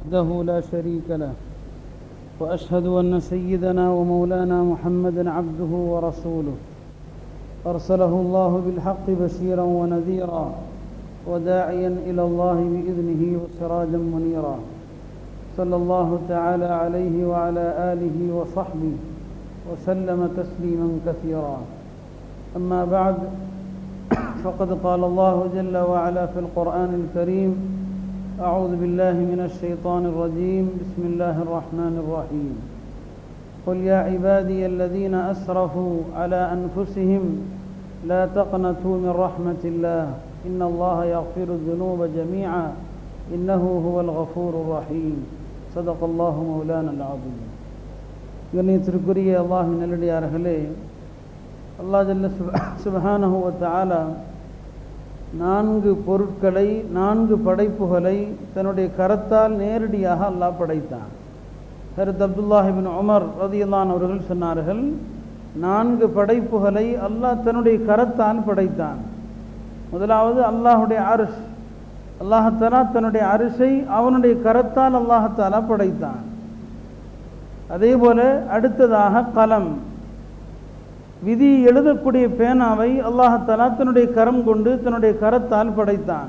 وحده لا شريك له واشهد ان سيدنا ومولانا محمدا عبده ورسوله ارسله الله بالحق بشيرا ونذيرا وداعيا الى الله باذنه وسراجا منيرا صلى الله تعالى عليه وعلى اله وصحبه وسلم تسليما كثيرا اما بعد فقد قال الله جل وعلا في القران الكريم أعوذ بالله من الشيطان الرجيم بسم الله الرحمن الرحيم قل يا عبادي الذين أسرفوا على أنفسهم لا تقنطوا من رحمة الله إن الله يغفر الذنوب جميعا إنه هو الغفور الرحيم صدق الله مولانا العظيم கண்ணியத்திற்குரிய அல்லாஹின் நல்லடியார்களே அல்லாஹ் ஜல்ல சுபஹானஹு வ தஆலா நான்கு பொருட்களை நான்கு படைப்புகளை தன்னுடைய கரத்தால் நேரடியாக அல்லாஹ் படைத்தான் ஹரத் அப்துல்லாஹிபின் உமர் ரதியல்லான் அவர்கள் சொன்னார்கள் நான்கு படைப்புகளை அல்லாஹ் தன்னுடைய கரத்தால் படைத்தான் முதலாவது அல்லாஹுடைய அரிஷ் அல்லாஹாலா தன்னுடைய அரிசை அவனுடைய கரத்தால் அல்லாஹாலா படைத்தான் அதே போல அடுத்ததாக கலம் விதி எழுதக்கூடிய பேனாவை அல்லாஹாலா தன்னுடைய கரம் கொண்டு தன்னுடைய கரத்தால் படைத்தான்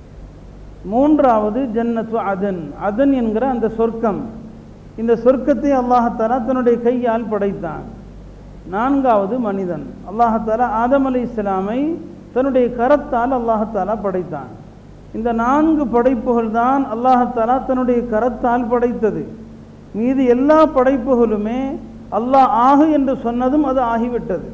மூன்றாவது ஜன்னத்து அதன் அதன் என்கிற அந்த சொர்க்கம் இந்த சொர்க்கத்தை அல்லாஹாலா தன்னுடைய கையால் படைத்தான் நான்காவது மனிதன் அல்லாஹாலா ஆதம் அலி இஸ்லாமை தன்னுடைய கரத்தால் அல்லாஹாலா படைத்தான் இந்த நான்கு படைப்புகள் தான் அல்லாஹாலா தன்னுடைய கரத்தால் படைத்தது மீது எல்லா படைப்புகளுமே அல்லாஹ் ஆகு என்று சொன்னதும் அது ஆகிவிட்டது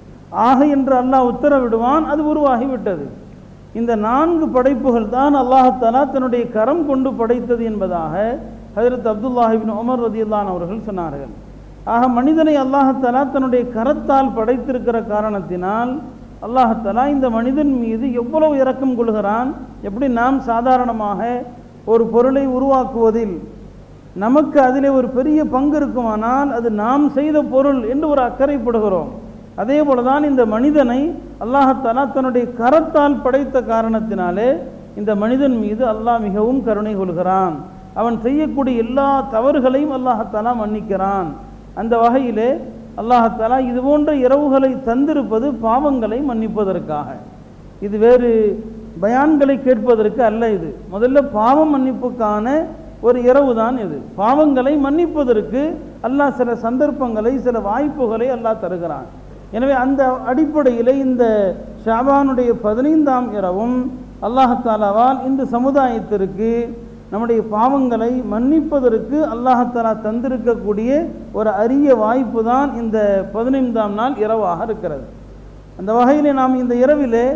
ஆகு என்று அல்லாஹ் உத்தரவிடுவான் அது உருவாகிவிட்டது இந்த நான்கு படைப்புகள் தான் அல்லாஹாலா தன்னுடைய கரம் கொண்டு படைத்தது என்பதாக ஹஜரத் அப்துல்லாஹிபின் உமர் ரதியுல்லான் அவர்கள் சொன்னார்கள் ஆக மனிதனை அல்லாஹாலா தன்னுடைய கரத்தால் படைத்திருக்கிற காரணத்தினால் அல்லாஹாலா இந்த மனிதன் மீது எவ்வளவு இரக்கம் கொள்கிறான் எப்படி நாம் சாதாரணமாக ஒரு பொருளை உருவாக்குவதில் நமக்கு அதிலே ஒரு பெரிய பங்கு இருக்குமானால் அது நாம் செய்த பொருள் என்று ஒரு அக்கறைப்படுகிறோம் அதே போலதான் இந்த மனிதனை அல்லாஹாலா தன்னுடைய கரத்தால் படைத்த காரணத்தினாலே இந்த மனிதன் மீது அல்லாஹ் மிகவும் கருணை கொள்கிறான் அவன் செய்யக்கூடிய எல்லா தவறுகளையும் அல்லாஹாலா மன்னிக்கிறான் அந்த வகையிலே அல்லாஹாலா இது போன்ற இரவுகளை தந்திருப்பது பாவங்களை மன்னிப்பதற்காக இது வேறு பயான்களை கேட்பதற்கு அல்ல இது முதல்ல பாவம் மன்னிப்புக்கான ஒரு இரவு தான் இது பாவங்களை மன்னிப்பதற்கு அல்லாஹ் சில சந்தர்ப்பங்களை சில வாய்ப்புகளை அல்லாஹ் தருகிறான் எனவே அந்த அடிப்படையில் இந்த ஷாபானுடைய பதினைந்தாம் இரவும் அல்லாஹாலாவால் இந்த சமுதாயத்திற்கு நம்முடைய பாவங்களை மன்னிப்பதற்கு அல்லாஹாலா தந்திருக்கக்கூடிய ஒரு அரிய வாய்ப்பு தான் இந்த பதினைந்தாம் நாள் இரவாக இருக்கிறது அந்த வகையில் நாம் இந்த இரவிலே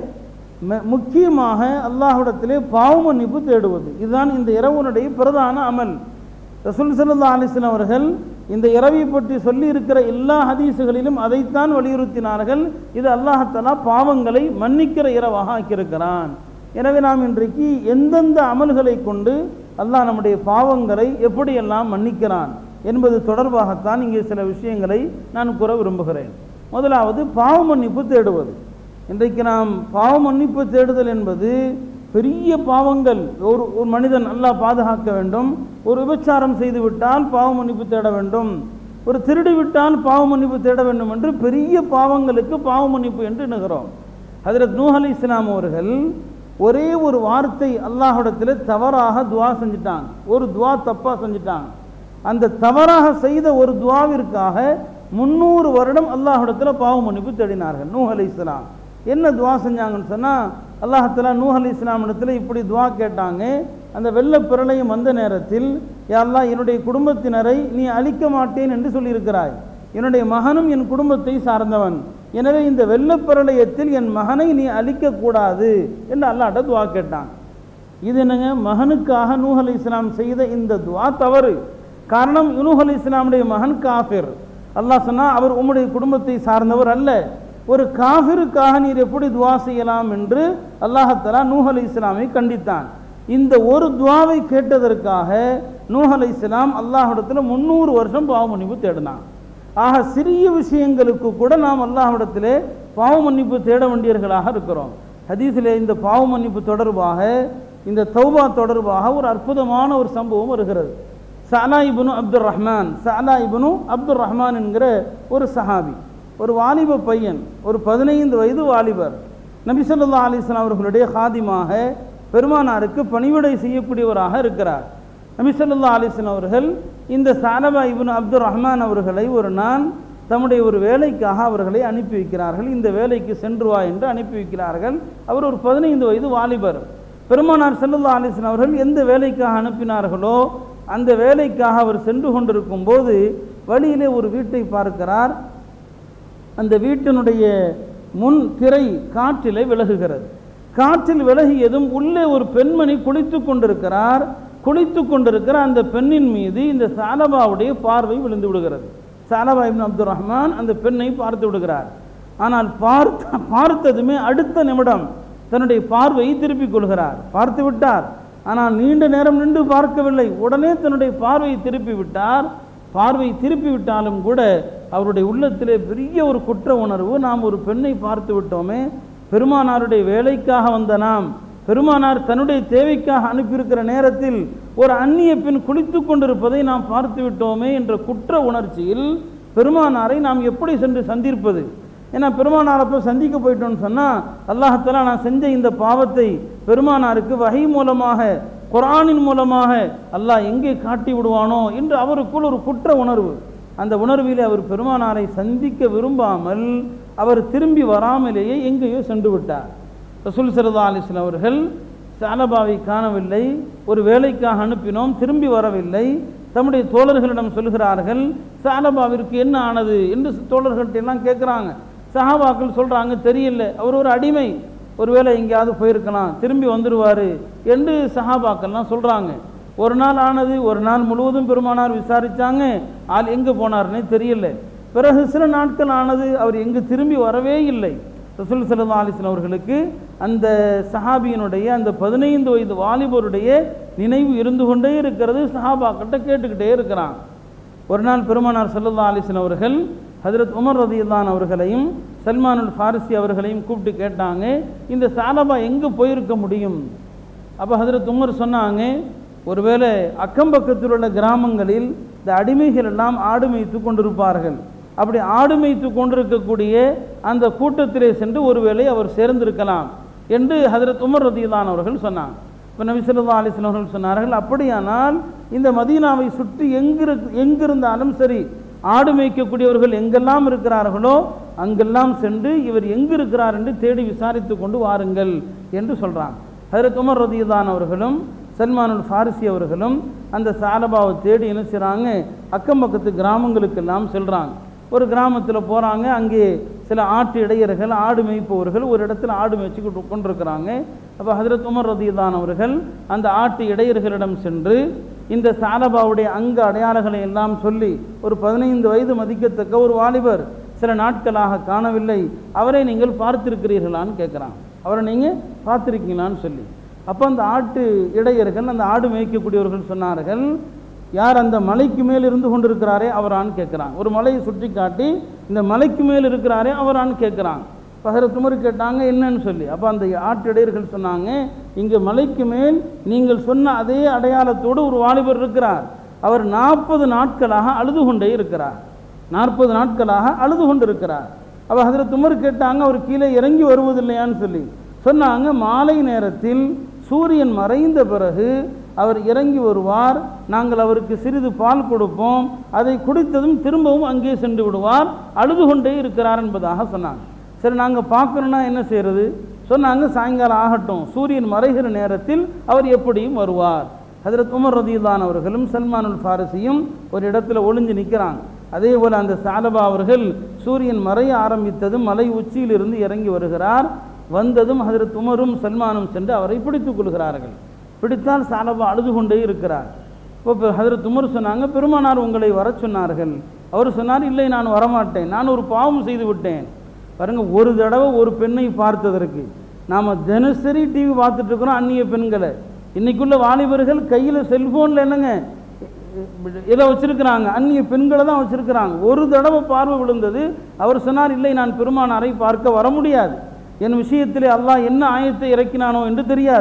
முக்கியமாக அல்லாஹ்விடத்திலே பாவ மன்னிப்பு தேடுவது இதுதான் இந்த இரவனுடைய பிரதான அமல் ரசூல் சல்லா அலிஸ்லாம் அவர்கள் இந்த இரவை பற்றி சொல்லி இருக்கிற எல்லா ஹதீஸுகளிலும் அதைத்தான் வலியுறுத்தினார்கள் இது அல்லாஹத்தலா பாவங்களை மன்னிக்கிற இரவாக ஆக்கியிருக்கிறான் எனவே நாம் இன்றைக்கு எந்தெந்த அமல்களை கொண்டு அல்லாஹ் நம்முடைய பாவங்களை எப்படியெல்லாம் மன்னிக்கிறான் என்பது தொடர்பாகத்தான் இங்கே சில விஷயங்களை நான் கூற விரும்புகிறேன் முதலாவது பாவ மன்னிப்பு தேடுவது இன்றைக்கு நாம் பாவ மன்னிப்பு தேடுதல் என்பது பெரிய பாவங்கள் ஒரு ஒரு மனிதன் நல்லா பாதுகாக்க வேண்டும் ஒரு விபச்சாரம் செய்து விட்டால் பாவ மன்னிப்பு தேட வேண்டும் ஒரு திருடி விட்டால் பாவ மன்னிப்பு தேட வேண்டும் என்று பெரிய பாவங்களுக்கு பாவ மன்னிப்பு என்று எண்ணுகிறோம் ஹதரத் நூஹ் அலி இஸ்லாம் அவர்கள் ஒரே ஒரு வார்த்தை அல்லாஹிடத்தில் தவறாக துவா செஞ்சிட்டாங்க ஒரு துவா தப்பாக செஞ்சிட்டாங்க அந்த தவறாக செய்த ஒரு துவாவிற்காக முந்நூறு வருடம் அல்லாஹிடத்தில் பாவ மன்னிப்பு தேடினார்கள் நூஹ் அலி இஸ்லாம் என்ன துவா செஞ்சாங்கன்னு சொன்னால் அல்லாஹலா நூஹ் அலி இஸ்லாம் இடத்துல இப்படி துவா கேட்டாங்க அந்த வெள்ள பிரளயம் வந்த நேரத்தில் யாழ்லா என்னுடைய குடும்பத்தினரை நீ அழிக்க மாட்டேன் என்று சொல்லியிருக்கிறாய் என்னுடைய மகனும் என் குடும்பத்தை சார்ந்தவன் எனவே இந்த வெள்ளப்பிரளயத்தில் என் மகனை நீ அழிக்கக்கூடாது என்று அல்லாட்ட துவா கேட்டான் இது என்னங்க மகனுக்காக நூஹ் அலி இஸ்லாம் செய்த இந்த துவா தவறு காரணம் நூஹ் அலி இஸ்லாமுடைய மகன் காஃபிர் அல்லாஹ் சொன்னால் அவர் உம்முடைய குடும்பத்தை சார்ந்தவர் அல்ல ஒரு காஃபிருக்காக நீர் எப்படி துவா செய்யலாம் என்று அல்லாஹத்தலா நூஹ் அலி இஸ்லாமை கண்டித்தான் இந்த ஒரு துவாவை கேட்டதற்காக நூஹ் அலி இஸ்லாம் அல்லாஹிடத்தில் முந்நூறு வருஷம் பாவ மன்னிப்பு தேடினான் ஆக சிறிய விஷயங்களுக்கு கூட நாம் அல்லாஹ்விடத்திலே பாவ மன்னிப்பு தேட வேண்டியவர்களாக இருக்கிறோம் ஹதீஸிலே இந்த பாவ மன்னிப்பு தொடர்பாக இந்த தௌபா தொடர்பாக ஒரு அற்புதமான ஒரு சம்பவம் வருகிறது சலா இப்னு அப்துல் ரஹ்மான் சலா இப்னு அப்துல் ரஹ்மான் என்கிற ஒரு சஹாபி ஒரு வாலிப பையன் ஒரு பதினைந்து வயது வாலிபர் நபி ஸல்லல்லாஹு அலைஹி வஸல்லம் அவர்களுடைய காதிமாக பெருமானாருக்கு பணிவிடை செய்யக்கூடியவராக இருக்கிறார் நபி ஸல்லல்லாஹு அலைஹி வஸல்லம் அவர்கள் இந்த சாலபா இப்னு அப்துல் ரஹ்மான் அவர்களை ஒரு நாள் தம்முடைய ஒரு வேலைக்காக அவர்களை அனுப்பி வைக்கிறார்கள் இந்த வேலைக்கு சென்று வா என்று அனுப்பி வைக்கிறார்கள் அவர் ஒரு பதினைந்து வயது வாலிபர் பெருமானார் ஸல்லல்லாஹு அலைஹி வஸல்லம் அவர்கள் எந்த வேலைக்காக அனுப்பினார்களோ அந்த வேலைக்காக அவர் சென்று கொண்டிருக்கும் போது வழியிலே ஒரு வீட்டை பார்க்கிறார் அந்த வீட்டினுடைய முன் திரை காற்றிலே விலகுகிறது காற்றில் விலகியதும் உள்ளே ஒரு பெண்மணி குளித்து கொண்டிருக்கிறார் குளித்து கொண்டிருக்கிற அந்த பெண்ணின் மீது இந்த சாலபாவுடைய பார்வை விழுந்து விடுகிறது சாலபா இப்னு அப்துல் ரஹ்மான் அந்த பெண்ணை பார்த்து விடுகிறார் ஆனால் பார்த்த பார்த்ததுமே அடுத்த நிமிடம் தன்னுடைய பார்வையை திருப்பிக் கொள்கிறார் பார்த்து விட்டார் ஆனால் நீண்ட நேரம் நின்று பார்க்கவில்லை உடனே தன்னுடைய பார்வையை திருப்பி விட்டார் பார்வை திருப்பி விட்டாலும் கூட அவருடைய உள்ளத்திலே பெரிய ஒரு குற்ற உணர்வு நாம் ஒரு பெண்ணை பார்த்து விட்டோமே பெருமானாருடைய வேலைக்காக வந்த நாம் பெருமானார் தன்னுடைய தேவைக்காக அனுப்பியிருக்கிற நேரத்தில் ஒரு அந்நிய பெண் குளித்து கொண்டிருப்பதை நாம் பார்த்து விட்டோமே என்ற குற்ற உணர்ச்சியில் பெருமானாரை நாம் எப்படி சென்று சந்திப்பது ஏன்னா பெருமானாரை போய் சந்திக்க போயிட்டோம்னு சொன்னால் அல்லாஹத்தாலா நான் செஞ்ச இந்த பாவத்தை பெருமானாருக்கு வகை மூலமாக குரானின் மூலமாக அல்லாஹ் எங்கே காட்டி விடுவானோ என்று அவருக்குள் ஒரு குற்ற உணர்வு அந்த உணர்விலே அவர் பெருமானாரை சந்திக்க விரும்பாமல் அவர் திரும்பி வராமலேயே எங்கேயோ சென்று விட்டார் ரசூல் சரதா அலிஸ்லாம் அவர்கள் சாலபாவை காணவில்லை ஒரு வேலைக்காக அனுப்பினோம் திரும்பி வரவில்லை தம்முடைய தோழர்களிடம் சொல்கிறார்கள் சாலபாவிற்கு என்ன ஆனது என்று தோழர்கள்ட்ட எல்லாம் கேட்குறாங்க சஹாபாக்கள் சொல்கிறாங்க தெரியல அவர் ஒரு அடிமை ஒருவேளை எங்கேயாவது போயிருக்கலாம் திரும்பி வந்துடுவார் என்று சஹாபாக்கள்லாம் சொல்கிறாங்க ஒரு நாள் ஆனது ஒரு நாள் முழுவதும் பெருமானார் விசாரித்தாங்க ஆள் எங்கே போனார்னே தெரியல பிறகு சில நாட்கள் ஆனது அவர் எங்கு திரும்பி வரவே இல்லை ரசூல் சல்லா அலிஸ்லாம் அவர்களுக்கு அந்த சஹாபியினுடைய அந்த பதினைந்து வயது வாலிபருடைய நினைவு இருந்து கொண்டே இருக்கிறது சஹாபாக்கிட்ட கேட்டுக்கிட்டே இருக்கிறான் ஒரு நாள் பெருமானார் சல்லா அலிஸ்லாம் அவர்கள் ஹஜரத் உமர் ரதியுல்லான் அவர்களையும் சல்மானுல் ஃபாரிசி அவர்களையும் கூப்பிட்டு கேட்டாங்க இந்த சாலபா எங்கே போயிருக்க முடியும் அப்போ ஹஜரத் உமர் சொன்னாங்க ஒருவேளை அக்கம் பக்கத்தில் உள்ள கிராமங்களில் இந்த அடிமைகள் எல்லாம் ஆடு மேய்த்து கொண்டிருப்பார்கள் அப்படி ஆடு மேய்த்து கொண்டிருக்கக்கூடிய அந்த கூட்டத்திலே சென்று ஒருவேளை அவர் சேர்ந்திருக்கலாம் என்று ஹதரத் உமர் ரதியுல்லான் அவர்கள் சொன்னாங்க இப்போ நபி சொல்லா அலிஸ்லாம் அவர்கள் சொன்னார்கள் அப்படியானால் இந்த மதீனாவை சுற்றி எங்கிரு எங்கிருந்தாலும் சரி ஆடு மேய்க்கக்கூடியவர்கள் எங்கெல்லாம் இருக்கிறார்களோ அங்கெல்லாம் சென்று இவர் எங்கு இருக்கிறார் என்று தேடி விசாரித்து கொண்டு வாருங்கள் என்று சொல்கிறாங்க ஹதரத் உமர் ரதியுல்லான் அவர்களும் சல்மானுல் ஃபாரிசி அவர்களும் அந்த சாலபாவை தேடி என்ன செய்கிறாங்க அக்கம் பக்கத்து கிராமங்களுக்கெல்லாம் செல்கிறாங்க ஒரு கிராமத்தில் போகிறாங்க அங்கே சில ஆட்டு இடையர்கள் ஆடு மேய்ப்பவர்கள் ஒரு இடத்துல ஆடு மேய்ச்சி கொண்டிருக்கிறாங்க அப்போ ஹதரத் உமர் ரதியுல்லான் அவர்கள் அந்த ஆட்டு இடையர்களிடம் சென்று இந்த சாலபாவுடைய அங்க அடையாளங்களை எல்லாம் சொல்லி ஒரு பதினைந்து வயது மதிக்கத்தக்க ஒரு வாலிபர் சில நாட்களாக காணவில்லை அவரை நீங்கள் பார்த்திருக்கிறீர்களான்னு கேட்குறாங்க அவரை நீங்கள் பார்த்துருக்கீங்களான்னு சொல்லி அப்போ அந்த ஆட்டு இடையர்கள் அந்த ஆடு மேய்க்கக்கூடியவர்கள் சொன்னார்கள் யார் அந்த மலைக்கு மேல் இருந்து கொண்டிருக்கிறாரே அவரான்னு கேட்குறாங்க ஒரு மலையை சுற்றி காட்டி இந்த மலைக்கு மேல் இருக்கிறாரே அவரான்னு கேட்குறாங்க பகர துமரு கேட்டாங்க என்னன்னு சொல்லி அப்போ அந்த ஆட்டு இடையர்கள் சொன்னாங்க இங்கே மலைக்கு மேல் நீங்கள் சொன்ன அதே அடையாளத்தோடு ஒரு வாலிபர் இருக்கிறார் அவர் நாற்பது நாட்களாக அழுது கொண்டே இருக்கிறார் நாற்பது நாட்களாக அழுது கொண்டு இருக்கிறார் அப்போ அதில் துமர் கேட்டாங்க அவர் கீழே இறங்கி வருவதில்லையான்னு சொல்லி சொன்னாங்க மாலை நேரத்தில் சூரியன் மறைந்த பிறகு அவர் இறங்கி வருவார் நாங்கள் அவருக்கு சிறிது பால் கொடுப்போம் அதை குடித்ததும் திரும்பவும் அங்கே சென்று விடுவார் அழுது கொண்டே இருக்கிறார் என்பதாக சொன்னாங்க சரி நாங்கள் பார்க்கணுன்னா என்ன செய்யறது சொன்னாங்க சாயங்காலம் ஆகட்டும் சூரியன் மறைகிற நேரத்தில் அவர் எப்படியும் வருவார் ஹதரத் உமர் ரதியுல்லான் அவர்களும் சல்மானுல் ஃபாரிசியும் ஒரு இடத்துல ஒளிஞ்சு நிற்கிறாங்க அதே போல் அந்த சாலபா அவர்கள் சூரியன் மறைய ஆரம்பித்ததும் மலை உச்சியிலிருந்து இறங்கி வருகிறார் வந்ததும் ஹதரத் உமரும் சல்மானும் சென்று அவரை பிடித்துக் கொள்கிறார்கள் பிடித்தால் சாலபா அழுது கொண்டே இருக்கிறார் இப்போ ஹதரத் உமர் சொன்னாங்க பெருமானார் உங்களை வர சொன்னார்கள் அவர் சொன்னார் இல்லை நான் வரமாட்டேன் நான் ஒரு பாவம் செய்து விட்டேன் பாருங்க ஒரு தடவை ஒரு பெண்ணை பார்த்ததற்கு நாம் தினசரி டிவி பார்த்துட்டு இருக்கிறோம் அந்நிய பெண்களை இன்னைக்குள்ள வாலிபர்கள் கையில் செல்ஃபோனில் என்னங்க இதை வச்சிருக்கிறாங்க அந்நிய பெண்களை தான் வச்சிருக்கிறாங்க ஒரு தடவை பார்வை விழுந்தது அவர் சொன்னார் இல்லை நான் பெருமானாரை பார்க்க வர முடியாது என் விஷயத்திலே அல்லாஹ் என்ன ஆயத்தை இறக்கினானோ என்று தெரியாது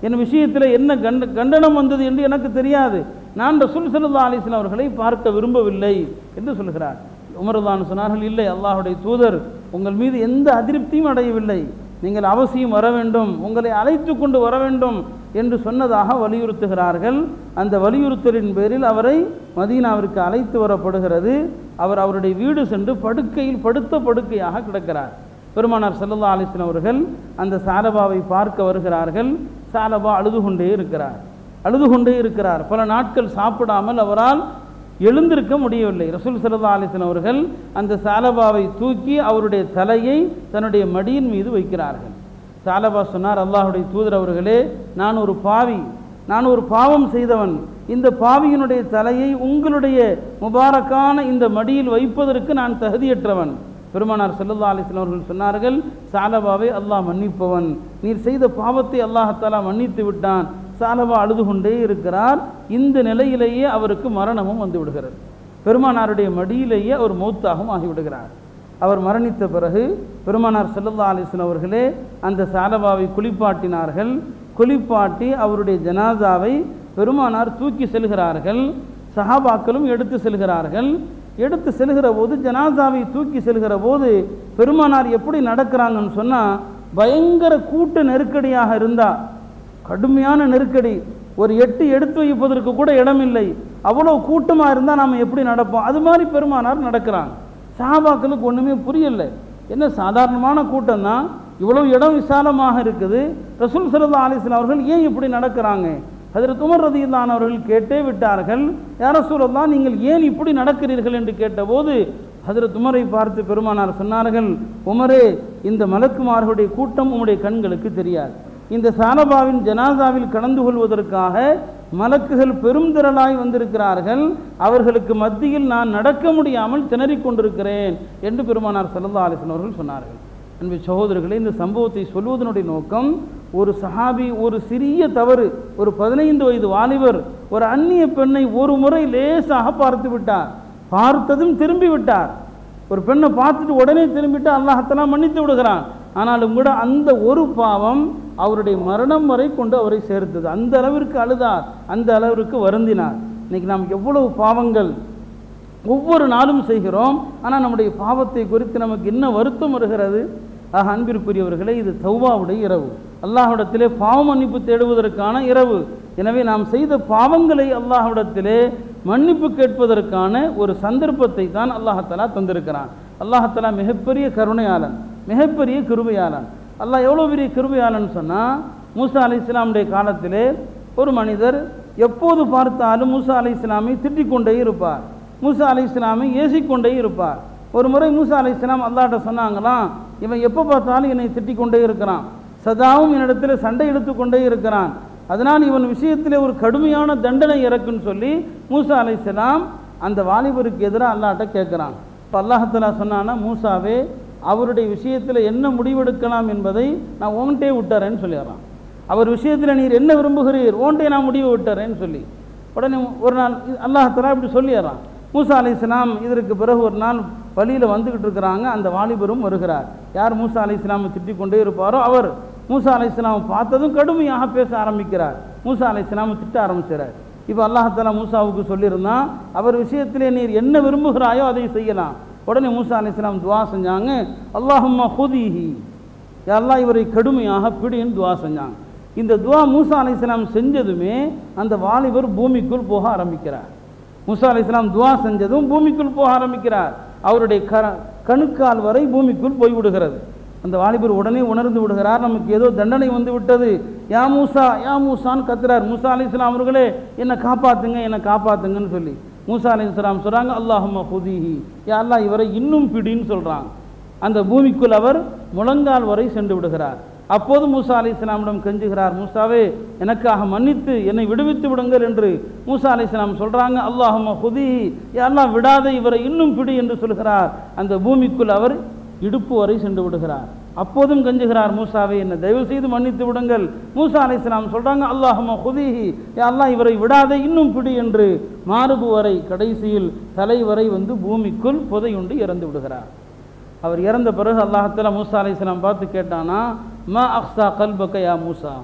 என் விஷயத்தில் என்ன கண்ட கண்டனம் வந்தது என்று எனக்கு தெரியாது நான் ரசூல் சல்லா அலிஸ்லாம் அவர்களை பார்க்க விரும்பவில்லை என்று சொல்கிறார் உமர்தான் சொன்னார்கள் இல்லை அல்லாஹுடைய தூதர் உங்கள் மீது எந்த அதிருப்தியும் அடையவில்லை நீங்கள் அவசியம் வர வேண்டும் உங்களை அழைத்து கொண்டு வர வேண்டும் என்று சொன்னதாக வலியுறுத்துகிறார்கள் அந்த வலியுறுத்தலின் பேரில் அவரை மதீனாவிற்கு அழைத்து வரப்படுகிறது அவர் அவருடைய வீடு சென்று படுக்கையில் படுத்த படுக்கையாக கிடக்கிறார் பெருமானார் சல்லல்லா அலிஸ்லாம் அவர்கள் அந்த சாலபாவை பார்க்க வருகிறார்கள் சாலபா அழுது கொண்டே இருக்கிறார் அழுது கொண்டே இருக்கிறார் பல நாட்கள் சாப்பிடாமல் அவரால் எழுந்திருக்க முடியவில்லை ரசூல் சல்லா அலிஸ்லாம் அவர்கள் அந்த சாலபாவை தூக்கி அவருடைய தலையை தன்னுடைய மடியின் மீது வைக்கிறார்கள் சாலபா சொன்னார் அல்லாஹுடைய தூதர் அவர்களே நான் ஒரு பாவி நான் ஒரு பாவம் செய்தவன் இந்த பாவியினுடைய தலையை உங்களுடைய முபாரக்கான இந்த மடியில் வைப்பதற்கு நான் தகுதியற்றவன் பெருமானார் செல்லல்லா அலிஸ்லாம் அவர்கள் சொன்னார்கள் சாலபாவை அல்லாஹ் மன்னிப்பவன் நீர் செய்த பாவத்தை அல்லாஹத்தாலா மன்னித்து விட்டான் சாலபா அழுது கொண்டே இருக்கிறார் இந்த நிலையிலேயே அவருக்கு மரணமும் வந்து விடுகிறது பெருமானாருடைய மடியிலேயே அவர் மௌத்தாகவும் ஆகிவிடுகிறார் அவர் மரணித்த பிறகு பெருமானார் செல்லல்லா அலிஸ்லாம் அவர்களே அந்த சாலபாவை குளிப்பாட்டினார்கள் குளிப்பாட்டி அவருடைய ஜனாதாவை பெருமானார் தூக்கி செல்கிறார்கள் சஹாபாக்களும் எடுத்து செல்கிறார்கள் எடுத்து செல்கிற போது ஜனாதாவை தூக்கி செல்கிற போது பெருமானார் எப்படி நடக்கிறாங்கன்னு சொன்னால் பயங்கர கூட்ட நெருக்கடியாக இருந்தா கடுமையான நெருக்கடி ஒரு எட்டு எடுத்து வைப்பதற்கு கூட இடம் இல்லை அவ்வளோ கூட்டமாக இருந்தால் நாம் எப்படி நடப்போம் அது மாதிரி பெருமானார் நடக்கிறாங்க சஹாபாக்களுக்கு ஒன்றுமே புரியல என்ன சாதாரணமான கூட்டம் தான் இவ்வளவு இடம் விசாலமாக இருக்குது ரசூல் சல்லா அலிஸ்லாம் அவர்கள் ஏன் இப்படி நடக்கிறாங்க அதில் துமர் ரதியில்லான் அவர்கள் கேட்டே விட்டார்கள் யார சூழல்லாம் நீங்கள் ஏன் இப்படி நடக்கிறீர்கள் என்று கேட்டபோது அதில் துமரை பார்த்து பெருமானார் சொன்னார்கள் உமரே இந்த மலக்குமார்களுடைய கூட்டம் உம்முடைய கண்களுக்கு தெரியாது இந்த சாலபாவின் ஜனாதாவில் கலந்து கொள்வதற்காக மலக்குகள் பெரும் திரளாய் வந்திருக்கிறார்கள் அவர்களுக்கு மத்தியில் நான் நடக்க முடியாமல் திணறிக் கொண்டிருக்கிறேன் என்று பெருமானார் சல்லா அலிஸ்லாம் அவர்கள் சொன்னார்கள் அன்பு சகோதரர்களே இந்த சம்பவத்தை சொல்வதனுடைய நோக்கம் ஒரு சஹாபி ஒரு சிறிய தவறு ஒரு பதினைந்து வயது வாலிபர் ஒரு அந்நிய பெண்ணை ஒரு முறை லேசாக பார்த்து விட்டார் பார்த்ததும் திரும்பி விட்டார் ஒரு பெண்ணை பார்த்துட்டு உடனே திரும்பிட்டு அல்லாஹத்தெல்லாம் மன்னித்து விடுகிறான் ஆனாலும் கூட அந்த ஒரு பாவம் அவருடைய மரணம் வரை கொண்டு அவரை சேர்த்தது அந்த அளவிற்கு அழுதார் அந்த அளவிற்கு வருந்தினார் இன்னைக்கு நாம் எவ்வளவு பாவங்கள் ஒவ்வொரு நாளும் செய்கிறோம் ஆனால் நம்முடைய பாவத்தை குறித்து நமக்கு என்ன வருத்தம் வருகிறது ஆக அன்பிற்குரியவர்களே இது தௌவாவுடைய இரவு அல்லாஹ்விடத்திலே பாவ மன்னிப்பு தேடுவதற்கான இரவு எனவே நாம் செய்த பாவங்களை அல்லாஹ்விடத்திலே மன்னிப்பு கேட்பதற்கான ஒரு சந்தர்ப்பத்தை தான் அல்லாஹத்தலா தந்திருக்கிறான் அல்லாஹத்தலா மிகப்பெரிய கருணையாளன் மிகப்பெரிய கிருபையாளன் அல்லாஹ் எவ்வளோ பெரிய கிருபையாளன் சொன்னால் மூசா அலி இஸ்லாமுடைய காலத்திலே ஒரு மனிதர் எப்போது பார்த்தாலும் மூசா அலி இஸ்லாமை திட்டிக் கொண்டே இருப்பார் மூசா அலி இஸ்லாமை ஏசிக்கொண்டே இருப்பார் ஒரு முறை மூசா அலி இஸ்லாம் அல்லாட்ட சொன்னாங்களாம் இவன் எப்போ பார்த்தாலும் என்னை திட்டிக் கொண்டே இருக்கிறான் சதாவும் என்னிடத்தில் சண்டை எடுத்து கொண்டே இருக்கிறான் அதனால் இவன் விஷயத்திலே ஒரு கடுமையான தண்டனை இறக்குன்னு சொல்லி மூசா அலை அந்த வாலிபருக்கு எதிராக அல்லாட்ட கேட்குறான் இப்போ அல்லாஹத்தலா சொன்னான்னா மூசாவே அவருடைய விஷயத்தில் என்ன முடிவெடுக்கலாம் என்பதை நான் ஓன்ட்டே விட்டுறேன்னு சொல்லிடுறான் அவர் விஷயத்தில் நீர் என்ன விரும்புகிறீர் ஓன்ட்டே நான் முடிவு விட்டுறேன்னு சொல்லி உடனே ஒரு நாள் அல்லாஹத்தலா இப்படி சொல்லிடுறான் மூசா அலி இஸ்லாம் இதற்கு பிறகு ஒரு நாள் வழியில் வந்துக்கிட்டு இருக்கிறாங்க அந்த வாலிபரும் வருகிறார் யார் மூசா அலி இஸ்லாமை திட்டிக் கொண்டே இருப்பாரோ அவர் மூசா அலி இஸ்லாமை பார்த்ததும் கடுமையாக பேச ஆரம்பிக்கிறார் மூசா அலி இஸ்லாமை திட்ட ஆரம்பிக்கிறார் இப்போ அல்லாஹாலா மூசாவுக்கு சொல்லியிருந்தான் அவர் விஷயத்திலே நீர் என்ன விரும்புகிறாயோ அதை செய்யலாம் உடனே மூசா அலி இஸ்லாம் துவா செஞ்சாங்க அல்லாஹும்மா ஹுதீஹி எல்லாம் இவரை கடுமையாக பிடின்னு துவா செஞ்சாங்க இந்த துவா மூசா அலி இஸ்லாம் செஞ்சதுமே அந்த வாலிபர் பூமிக்குள் போக ஆரம்பிக்கிறார் மூசா அலி இஸ்லாம் துவா செஞ்சதும் பூமிக்குள் போக ஆரம்பிக்கிறார் அவருடைய க கணுக்கால் வரை பூமிக்குள் போய்விடுகிறது அந்த வாலிபர் உடனே உணர்ந்து விடுகிறார் நமக்கு ஏதோ தண்டனை வந்து விட்டது யா மூசா யா மூசான்னு கத்துறார் மூசா அலி இஸ்லாம் அவர்களே என்னை காப்பாத்துங்க என்னை காப்பாத்துங்கன்னு சொல்லி மூசா அலி இஸ்லாம் சொல்கிறாங்க அல்லாஹம்மா ஹுதீஹி யா அல்லாஹ் இவரை இன்னும் பிடின்னு சொல்கிறாங்க அந்த பூமிக்குள் அவர் முழங்கால் வரை சென்று விடுகிறார் அப்போது மூசா அலி இஸ்லாமிடம் கெஞ்சுகிறார் மூசாவே எனக்காக மன்னித்து என்னை விடுவித்து விடுங்கள் என்று மூசா அலி இஸ்லாம் சொல்கிறாங்க அல்லாஹம்மா ஹுதி அல்லாஹ் விடாத இவரை இன்னும் பிடி என்று சொல்கிறார் அந்த பூமிக்குள் அவர் இடுப்பு வரை சென்று விடுகிறார் அப்போதும் கெஞ்சுகிறார் மூசாவை என்னை தயவு செய்து மன்னித்து விடுங்கள் மூசா அலி இஸ்லாம் சொல்கிறாங்க அல்லாஹம்மா ஹுதிஹி அல்லாஹ் இவரை விடாத இன்னும் பிடி என்று மார்பு வரை கடைசியில் தலை வரை வந்து பூமிக்குள் புதையுண்டு இறந்து விடுகிறார் அவர் இறந்த பிறகு அல்லாஹத்தில் மூசா அலி இஸ்லாம் பார்த்து கேட்டானா மா அக்ஸா கல்பக்க யா மூசா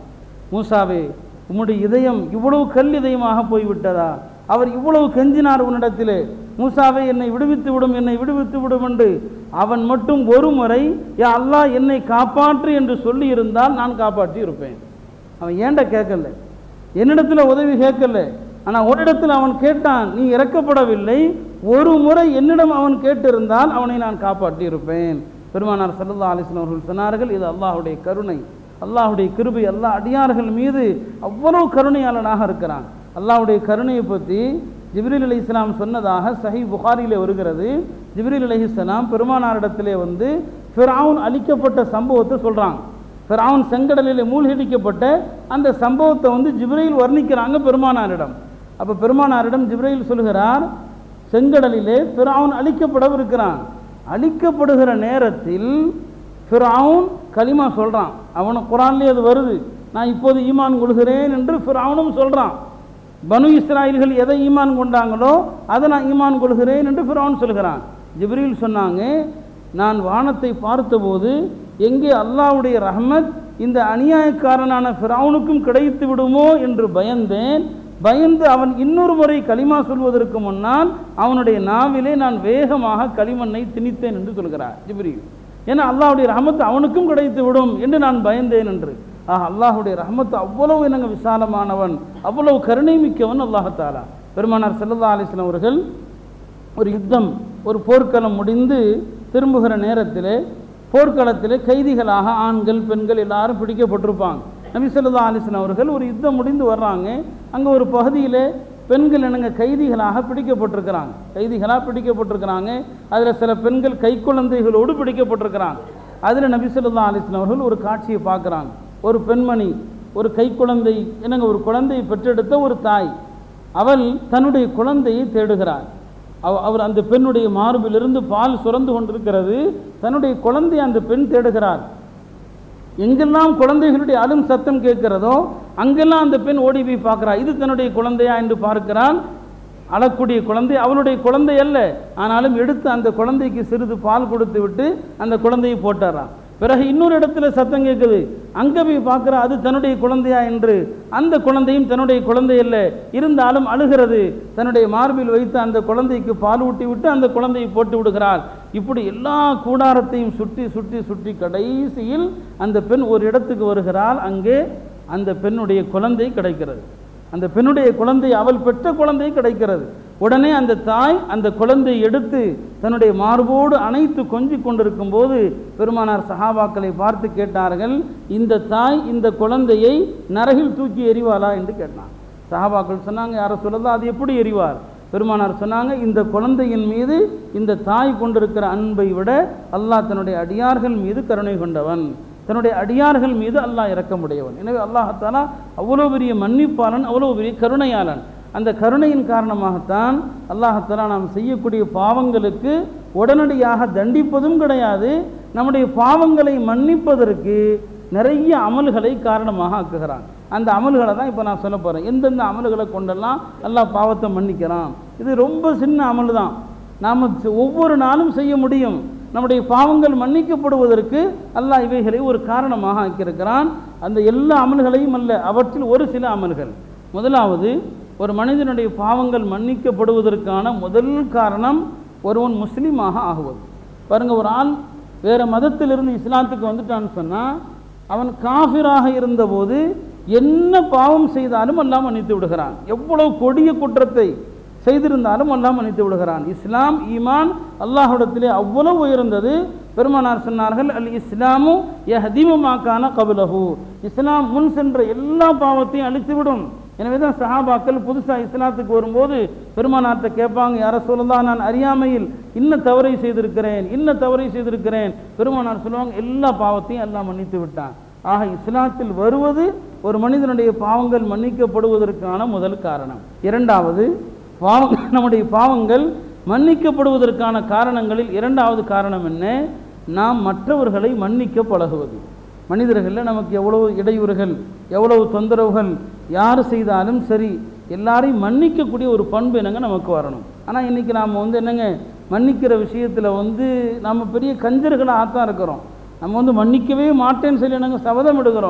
மூசாவே உம்முடைய இதயம் இவ்வளவு கல் இதயமாக போய்விட்டதா அவர் இவ்வளவு கெஞ்சினார் உன்னிடத்திலே மூசாவை என்னை விடுவித்து விடும் என்னை விடுவித்து விடும் என்று அவன் மட்டும் ஒரு முறை யா அல்லாஹ் என்னை காப்பாற்று என்று சொல்லி இருந்தால் நான் காப்பாற்றி இருப்பேன் அவன் ஏண்ட கேட்கல என்னிடத்துல உதவி கேட்கல ஆனால் ஒரு இடத்துல அவன் கேட்டான் நீ இறக்கப்படவில்லை ஒரு முறை என்னிடம் அவன் கேட்டிருந்தால் அவனை நான் காப்பாற்றி இருப்பேன் பெருமானார் சல்லல்லா அலிஸ்லாம் அவர்கள் சொன்னார்கள் இது அல்லாஹுடைய கருணை அல்லாஹுடைய கிருபை அல்லாஹ் அடியார்கள் மீது அவ்வளவு கருணையாளனாக இருக்கிறான் அல்லாஹுடைய கருணையை பற்றி ஜிப்ரீல் அலி இஸ்லாம் சொன்னதாக சஹி புகாரிலே வருகிறது ஜிப்ரீல் அலி இஸ்லாம் பெருமானாரிடத்திலே வந்து ஃபிரவுன் அழிக்கப்பட்ட சம்பவத்தை சொல்கிறாங்க ஃபிரவுன் செங்கடலில் மூழ்கடிக்கப்பட்ட அந்த சம்பவத்தை வந்து ஜிப்ரீல் வர்ணிக்கிறாங்க பெருமானாரிடம் அப்போ பெருமானாரிடம் ஜிப்ரீல் சொல்கிறார் செங்கடலிலே ஃபிரவுன் அழிக்கப்படவிருக்கிறான் அழிக்கப்படுகிற நேரத்தில் ஃபிரவுன் களிமா சொல்கிறான் அவனை குரான்லேயே அது வருது நான் இப்போது ஈமான் கொள்கிறேன் என்று ஃபிரவுனும் சொல்கிறான் பனு இஸ்ராயல்கள் எதை ஈமான் கொண்டாங்களோ அதை நான் ஈமான் கொள்கிறேன் என்று ஃபிரவுன் சொல்கிறான் ஜிப்ரீல் சொன்னாங்க நான் வானத்தை பார்த்தபோது எங்கே அல்லாஹ்வுடைய ரஹமத் இந்த அநியாயக்காரனான ஃபிரவுனுக்கும் கிடைத்து விடுமோ என்று பயந்தேன் பயந்து அவன் இன்னொரு முறை களிமா சொல்வதற்கு முன்னால் அவனுடைய நாவிலே நான் வேகமாக களிமண்ணை திணித்தேன் என்று சொல்கிறார் ஜிப்ரீல் ஏன்னா அல்லாஹ்வுடைய ரஹமத் அவனுக்கும் கிடைத்து விடும் என்று நான் பயந்தேன் என்று ஆஹ் அல்லாஹ்வுடைய ரஹமத் அவ்வளவு என்னங்க விசாலமானவன் அவ்வளவு கருணை மிக்கவன் அல்லாஹத்தாலா பெருமானார் செல்லல்லா அலிஸ்லாம் அவர்கள் ஒரு யுத்தம் ஒரு போர்க்களம் முடிந்து திரும்புகிற நேரத்தில் போர்க்களத்தில் கைதிகளாக ஆண்கள் பெண்கள் எல்லாரும் பிடிக்கப்பட்டிருப்பாங்க நபி சொல்லா அலிஸ்லாம் அவர்கள் ஒரு யுத்தம் முடிந்து வர்றாங்க அங்கே ஒரு பகுதியில் பெண்கள் என்னங்க கைதிகளாக பிடிக்கப்பட்டிருக்கிறாங்க கைதிகளாக பிடிக்கப்பட்டிருக்கிறாங்க அதில் சில பெண்கள் கைக்குழந்தைகளோடு பிடிக்கப்பட்டிருக்கிறாங்க அதில் நபி சொல்லா அலிஸ்லாம் அவர்கள் ஒரு காட்சியை பார்க்குறாங்க ஒரு பெண்மணி ஒரு கைக்குழந்தை என்னங்க ஒரு குழந்தையை பெற்றெடுத்த ஒரு தாய் அவள் தன்னுடைய குழந்தையை தேடுகிறார் அவ அவர் அந்த பெண்ணுடைய மார்பிலிருந்து பால் சுரந்து கொண்டிருக்கிறது தன்னுடைய குழந்தையை அந்த பெண் தேடுகிறார் எங்கெல்லாம் குழந்தைகளுடைய அலும் சத்தம் கேட்கிறதோ அங்கெல்லாம் அந்த பெண் ஓடி போய் பார்க்கிறா இது தன்னுடைய குழந்தையா என்று பார்க்கிறான் அழக்கூடிய குழந்தை அவளுடைய குழந்தை அல்ல ஆனாலும் எடுத்து அந்த குழந்தைக்கு சிறிது பால் கொடுத்து விட்டு அந்த குழந்தையை போட்டாராம் பிறகு இன்னொரு இடத்துல சத்தம் கேட்குது அங்கே போய் பார்க்குறா அது தன்னுடைய குழந்தையா என்று அந்த குழந்தையும் தன்னுடைய குழந்தை அல்ல இருந்தாலும் அழுகிறது தன்னுடைய மார்பில் வைத்து அந்த குழந்தைக்கு பால் ஊட்டி விட்டு அந்த குழந்தையை போட்டு விடுகிறாள் இப்படி எல்லா கூடாரத்தையும் சுற்றி சுற்றி சுற்றி கடைசியில் அந்த பெண் ஒரு இடத்துக்கு வருகிறாள் அங்கே அந்த பெண்ணுடைய குழந்தை கிடைக்கிறது அந்த பெண்ணுடைய குழந்தை அவள் பெற்ற குழந்தை கிடைக்கிறது உடனே அந்த தாய் அந்த குழந்தையை எடுத்து தன்னுடைய மார்போடு அணைத்து கொஞ்சிக் கொண்டிருக்கும் போது பெருமானார் சஹாபாக்களை பார்த்து கேட்டார்கள் இந்த தாய் இந்த குழந்தையை நரகில் தூக்கி எறிவாளா என்று கேட்டான் சஹாபாக்கள் சொன்னாங்க யாரை சொல்லதா அது எப்படி எறிவார் பெருமானார் சொன்னாங்க இந்த குழந்தையின் மீது இந்த தாய் கொண்டிருக்கிற அன்பை விட அல்லாஹ் தன்னுடைய அடியார்கள் மீது கருணை கொண்டவன் தன்னுடைய அடியார்கள் மீது அல்லாஹ் இறக்கமுடையவன் எனவே அல்லாஹாலா அவ்வளோ பெரிய மன்னிப்பாளன் அவ்வளோ பெரிய கருணையாளன் அந்த கருணையின் காரணமாகத்தான் அல்லாஹாலா நாம் செய்யக்கூடிய பாவங்களுக்கு உடனடியாக தண்டிப்பதும் கிடையாது நம்முடைய பாவங்களை மன்னிப்பதற்கு நிறைய அமல்களை காரணமாக ஆக்குகிறான் அந்த அமல்களை தான் இப்போ நான் சொல்ல போகிறேன் எந்தெந்த அமல்களை கொண்டெல்லாம் அல்லாஹ் பாவத்தை மன்னிக்கிறான் இது ரொம்ப சின்ன அமல் தான் நாம் ஒவ்வொரு நாளும் செய்ய முடியும் நம்முடைய பாவங்கள் மன்னிக்கப்படுவதற்கு அல்லாஹ் இவைகளை ஒரு காரணமாக ஆக்கியிருக்கிறான் அந்த எல்லா அமல்களையும் அல்ல அவற்றில் ஒரு சில அமல்கள் முதலாவது ஒரு மனிதனுடைய பாவங்கள் மன்னிக்கப்படுவதற்கான முதல் காரணம் ஒருவன் முஸ்லீமாக ஆகுவது பாருங்க ஒரு ஆள் வேற மதத்திலிருந்து இஸ்லாத்துக்கு வந்துட்டான்னு சொன்னால் அவன் காஃபிராக இருந்தபோது என்ன பாவம் செய்தாலும் எல்லாம் மன்னித்து விடுகிறான் எவ்வளவு கொடிய குற்றத்தை செய்திருந்தாலும் எல்லாம் மன்னித்து விடுகிறான் இஸ்லாம் ஈமான் அல்லாஹ்விடத்திலே அவ்வளவு உயர்ந்தது பெருமானார் சொன்னார்கள் அல் இஸ்லாமு யஹதிமுமாக்கான கபுலஹு இஸ்லாம் முன் சென்ற எல்லா பாவத்தையும் அழித்துவிடும் எனவே தான் சஹாபாக்கள் புதுசாக இஸ்லாத்துக்கு வரும்போது பெருமானார்ட்ட கேட்பாங்க யார சொல்லலாம் நான் அறியாமையில் இன்ன தவறை செய்திருக்கிறேன் இன்ன தவறை செய்திருக்கிறேன் பெருமானார் சொல்லுவாங்க எல்லா பாவத்தையும் எல்லாம் மன்னித்து விட்டான் ஆக இஸ்லாத்தில் வருவது ஒரு மனிதனுடைய பாவங்கள் மன்னிக்கப்படுவதற்கான முதல் காரணம் இரண்டாவது பாவம் நம்முடைய பாவங்கள் மன்னிக்கப்படுவதற்கான காரணங்களில் இரண்டாவது காரணம் என்ன நாம் மற்றவர்களை மன்னிக்க பழகுவது மனிதர்களில் நமக்கு எவ்வளவு இடையூறுகள் எவ்வளவு தொந்தரவுகள் யார் செய்தாலும் சரி எல்லாரையும் மன்னிக்கக்கூடிய ஒரு பண்பு என்னங்க நமக்கு வரணும் ஆனால் இன்றைக்கி நாம் வந்து என்னங்க மன்னிக்கிற விஷயத்தில் வந்து நம்ம பெரிய கஞ்சர்களாக ஆத்தான் இருக்கிறோம் நம்ம வந்து மன்னிக்கவே மாட்டேன்னு சொல்லி நாங்கள் சபதம் எடுக்கிறோம்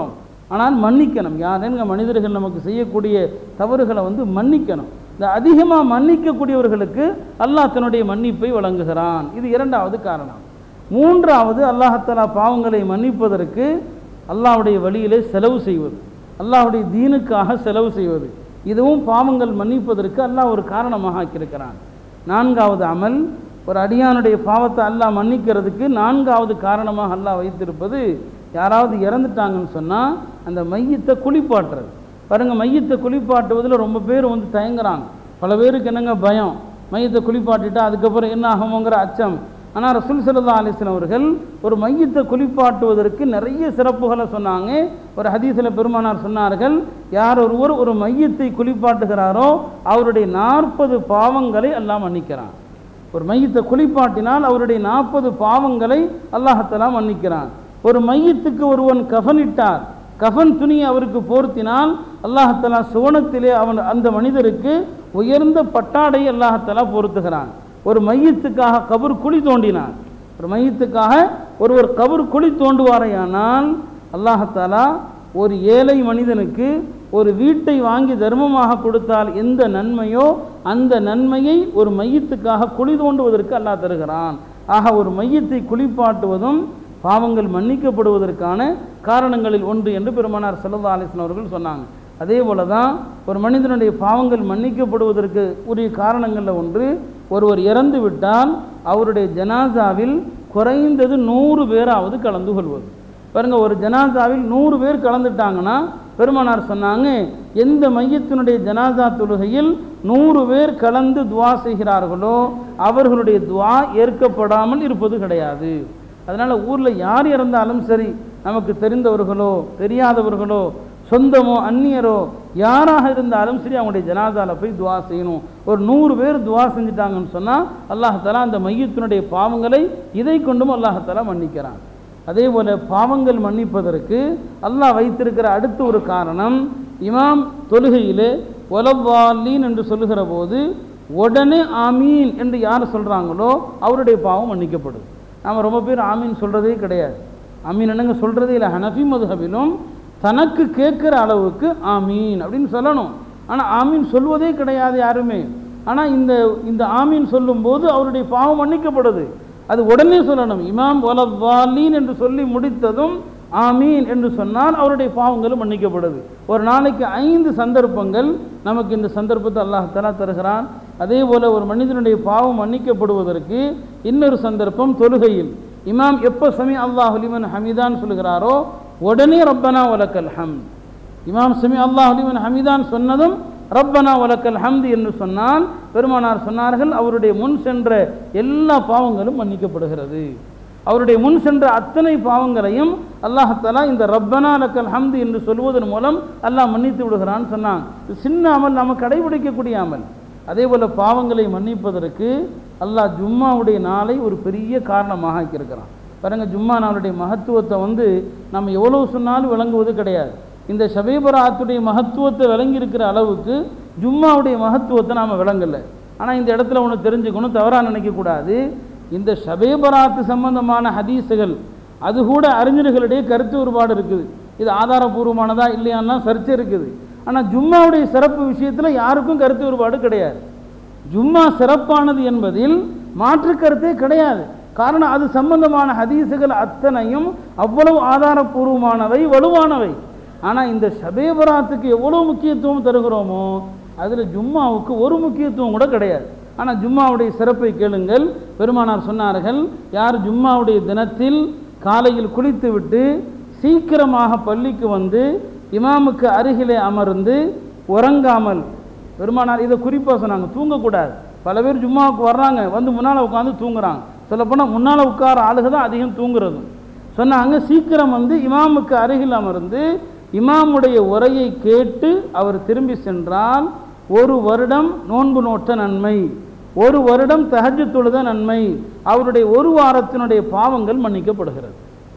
ஆனால் மன்னிக்கணும் யாருங்க மனிதர்கள் நமக்கு செய்யக்கூடிய தவறுகளை வந்து மன்னிக்கணும் இந்த அதிகமாக மன்னிக்கக்கூடியவர்களுக்கு அல்லாஹ் தன்னுடைய மன்னிப்பை வழங்குகிறான் இது இரண்டாவது காரணம் மூன்றாவது அல்லாஹத்தலா பாவங்களை மன்னிப்பதற்கு அல்லாஹ்வுடைய வழியிலே செலவு செய்வது அல்லாஹ்வுடைய தீனுக்காக செலவு செய்வது இதுவும் பாவங்கள் மன்னிப்பதற்கு அல்லாஹ் ஒரு காரணமாக ஆக்கியிருக்கிறான் நான்காவது அமல் ஒரு அடியானுடைய பாவத்தை அல்லாஹ் மன்னிக்கிறதுக்கு நான்காவது காரணமாக அல்லாஹ் வைத்திருப்பது யாராவது இறந்துட்டாங்கன்னு சொன்னால் அந்த மையத்தை குளிப்பாட்டுறது பாருங்க மையத்தை குளிப்பாட்டுவதில் ரொம்ப பேர் வந்து தயங்குறாங்க பல பேருக்கு என்னங்க பயம் மையத்தை குளிப்பாட்டிட்டா அதுக்கப்புறம் என்ன ஆகுமோங்கிற அச்சம் ஆனால் ரசூல் சல்லா அலிஸ்லாம் அவர்கள் ஒரு மையத்தை குளிப்பாட்டுவதற்கு நிறைய சிறப்புகளை சொன்னாங்க ஒரு ஹதீஸில் பெருமானார் சொன்னார்கள் யார் ஒருவர் ஒரு மையத்தை குளிப்பாட்டுகிறாரோ அவருடைய நாற்பது பாவங்களை எல்லாம் மன்னிக்கிறான் ஒரு மையத்தை குளிப்பாட்டினால் அவருடைய நாற்பது பாவங்களை அல்லாஹத்தலா மன்னிக்கிறான் ஒரு மையத்துக்கு ஒருவன் கஃனிட்டார் கஃன் துணியை அவருக்கு போர்த்தினால் அல்லாஹத்தலா சுவனத்திலே அவன் அந்த மனிதருக்கு உயர்ந்த பட்டாடை அல்லாஹத்தலா பொருத்துகிறான் ஒரு மையத்துக்காக கபர் குழி தோண்டினான் ஒரு மையத்துக்காக ஒருவர் கபர் குழி தோண்டுவாரையானால் அல்லாஹத்தாலா ஒரு ஏழை மனிதனுக்கு ஒரு வீட்டை வாங்கி தர்மமாக கொடுத்தால் எந்த நன்மையோ அந்த நன்மையை ஒரு மையத்துக்காக குழி தோண்டுவதற்கு அல்லாஹ் தருகிறான் ஆக ஒரு மையத்தை குளிப்பாட்டுவதும் பாவங்கள் மன்னிக்கப்படுவதற்கான காரணங்களில் ஒன்று என்று பெருமானார் சல்லா அலிஸ்லாம் அவர்கள் சொன்னாங்க அதே போல தான் ஒரு மனிதனுடைய பாவங்கள் மன்னிக்கப்படுவதற்கு உரிய காரணங்களில் ஒன்று ஒருவர் இறந்து விட்டால் அவருடைய ஜனாசாவில் குறைந்தது நூறு பேராவது கலந்து கொள்வது பாருங்க ஒரு ஜனாசாவில் நூறு பேர் கலந்துட்டாங்கன்னா பெருமானார் சொன்னாங்க எந்த மையத்தினுடைய ஜனாசா தொழுகையில் நூறு பேர் கலந்து துவா செய்கிறார்களோ அவர்களுடைய துவா ஏற்கப்படாமல் இருப்பது கிடையாது அதனால் ஊரில் யார் இறந்தாலும் சரி நமக்கு தெரிந்தவர்களோ தெரியாதவர்களோ சொந்தமோ அந்நியரோ யாராக இருந்தாலும் சரி அவங்களுடைய ஜனாதால போய் துவா செய்யணும் ஒரு நூறு பேர் துவா செஞ்சுட்டாங்கன்னு சொன்னால் அல்லாஹாலா அந்த மையத்தினுடைய பாவங்களை இதை கொண்டும் அல்லாஹாலா மன்னிக்கிறான் அதே போல் பாவங்கள் மன்னிப்பதற்கு அல்லாஹ் வைத்திருக்கிற அடுத்த ஒரு காரணம் இமாம் தொழுகையிலே ஒலவாலீன் என்று சொல்லுகிற போது உடனே ஆமீன் என்று யார் சொல்கிறாங்களோ அவருடைய பாவம் மன்னிக்கப்படுது நாம் ரொம்ப பேர் ஆமீன் சொல்கிறதே கிடையாது ஆமீன் என்னங்க சொல்கிறதே இல்லை ஹனஃபி மதுஹபிலும் தனக்கு கேட்குற அளவுக்கு ஆமீன் அப்படின்னு சொல்லணும் ஆனால் ஆமீன் சொல்வதே கிடையாது யாருமே ஆனால் இந்த இந்த ஆமீன் சொல்லும்போது அவருடைய பாவம் மன்னிக்கப்படுது அது உடனே சொல்லணும் இமாம் ஒலவாலீன் என்று சொல்லி முடித்ததும் ஆமீன் என்று சொன்னால் அவருடைய பாவங்களும் மன்னிக்கப்படுது ஒரு நாளைக்கு ஐந்து சந்தர்ப்பங்கள் நமக்கு இந்த சந்தர்ப்பத்தை அல்லாஹாலா தருகிறான் அதே போல் ஒரு மனிதனுடைய பாவம் மன்னிக்கப்படுவதற்கு இன்னொரு சந்தர்ப்பம் தொழுகையில் இமாம் எப்போ சமி அல்லாஹ் அலிமன் ஹமீதான் சொல்கிறாரோ உடனே ரப்பனா வலக்கல் ஹம் இமாம் சமி அல்லாஹ் அலிமன் ஹமீதான் சொன்னதும் ரப்பனா வலக்கல் ஹம்து என்று சொன்னால் பெருமானார் சொன்னார்கள் அவருடைய முன் சென்ற எல்லா பாவங்களும் மன்னிக்கப்படுகிறது அவருடைய முன் சென்ற அத்தனை பாவங்களையும் அல்லாஹாலா இந்த ரப்பனா லக்கல் ஹம்து என்று சொல்வதன் மூலம் அல்லாஹ் மன்னித்து விடுகிறான்னு சொன்னான் இது சின்ன அமல் நம்ம கடைபிடிக்கக்கூடிய அமல் அதே போல் பாவங்களை மன்னிப்பதற்கு அல்லாஹ் ஜும்மாவுடைய நாளை ஒரு பெரிய காரணமாக ஆக்கியிருக்கிறான் பாருங்க ஜும்மா நாளுடைய மகத்துவத்தை வந்து நம்ம எவ்வளோ சொன்னாலும் விளங்குவது கிடையாது இந்த ஷபீபராத்துடைய மகத்துவத்தை விளங்கி இருக்கிற அளவுக்கு ஜும்மாவுடைய மகத்துவத்தை நாம் விளங்கலை ஆனால் இந்த இடத்துல ஒன்று தெரிஞ்சுக்கணும் தவறாக நினைக்கக்கூடாது இந்த ஷபேபராத்து சம்பந்தமான ஹதீஸுகள் அது கூட அறிஞர்களிடையே கருத்து வேறுபாடு இருக்குது இது ஆதாரபூர்வமானதா இல்லையான்னா சர்ச்சை இருக்குது ஆனால் ஜும்மாவுடைய சிறப்பு விஷயத்தில் யாருக்கும் கருத்து வேறுபாடு கிடையாது ஜும்மா சிறப்பானது என்பதில் மாற்று கருத்தே கிடையாது காரணம் அது சம்பந்தமான ஹதீஸுகள் அத்தனையும் அவ்வளவு ஆதாரபூர்வமானவை வலுவானவை ஆனால் இந்த ஷபேபராத்துக்கு எவ்வளோ முக்கியத்துவம் தருகிறோமோ அதில் ஜும்மாவுக்கு ஒரு முக்கியத்துவம் கூட கிடையாது ஆனால் ஜும்மாவுடைய சிறப்பை கேளுங்கள் பெருமானார் சொன்னார்கள் யார் ஜும்மாவுடைய தினத்தில் காலையில் குளித்து விட்டு சீக்கிரமாக பள்ளிக்கு வந்து இமாமுக்கு அருகிலே அமர்ந்து உறங்காமல் பெருமானார் இதை குறிப்பாக சொன்னாங்க தூங்கக்கூடாது பல பேர் ஜும்மாவுக்கு வர்றாங்க வந்து முன்னால் உட்காந்து தூங்குறாங்க சொல்லப்போனால் முன்னால் உட்கார ஆளுக தான் அதிகம் தூங்குறதும் சொன்னாங்க சீக்கிரம் வந்து இமாமுக்கு அருகில் அமர்ந்து இமாமுடைய உரையை கேட்டு அவர் திரும்பி சென்றால் ஒரு வருடம் நோன்பு நோட்ட நன்மை ஒரு வருடம் தஹஜ் தொழுத நன்மை அவருடைய ஒரு வாரத்தினுடைய பாவங்கள் மன்னிக்கப்படுகிறது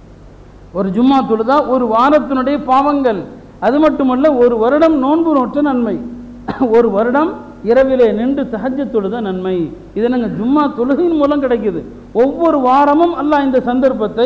ஒரு ஜும்மா தொழுதா ஒரு வாரத்தினுடைய பாவங்கள் அது மட்டுமல்ல ஒரு வருடம் நோன்பு நோற்ற நன்மை ஒரு வருடம் இரவிலே நின்று தஹஜ் தொழுத நன்மை இது நாங்கள் ஜும்மா தொழுகையின் மூலம் கிடைக்குது ஒவ்வொரு வாரமும் அல்லாஹ் இந்த சந்தர்ப்பத்தை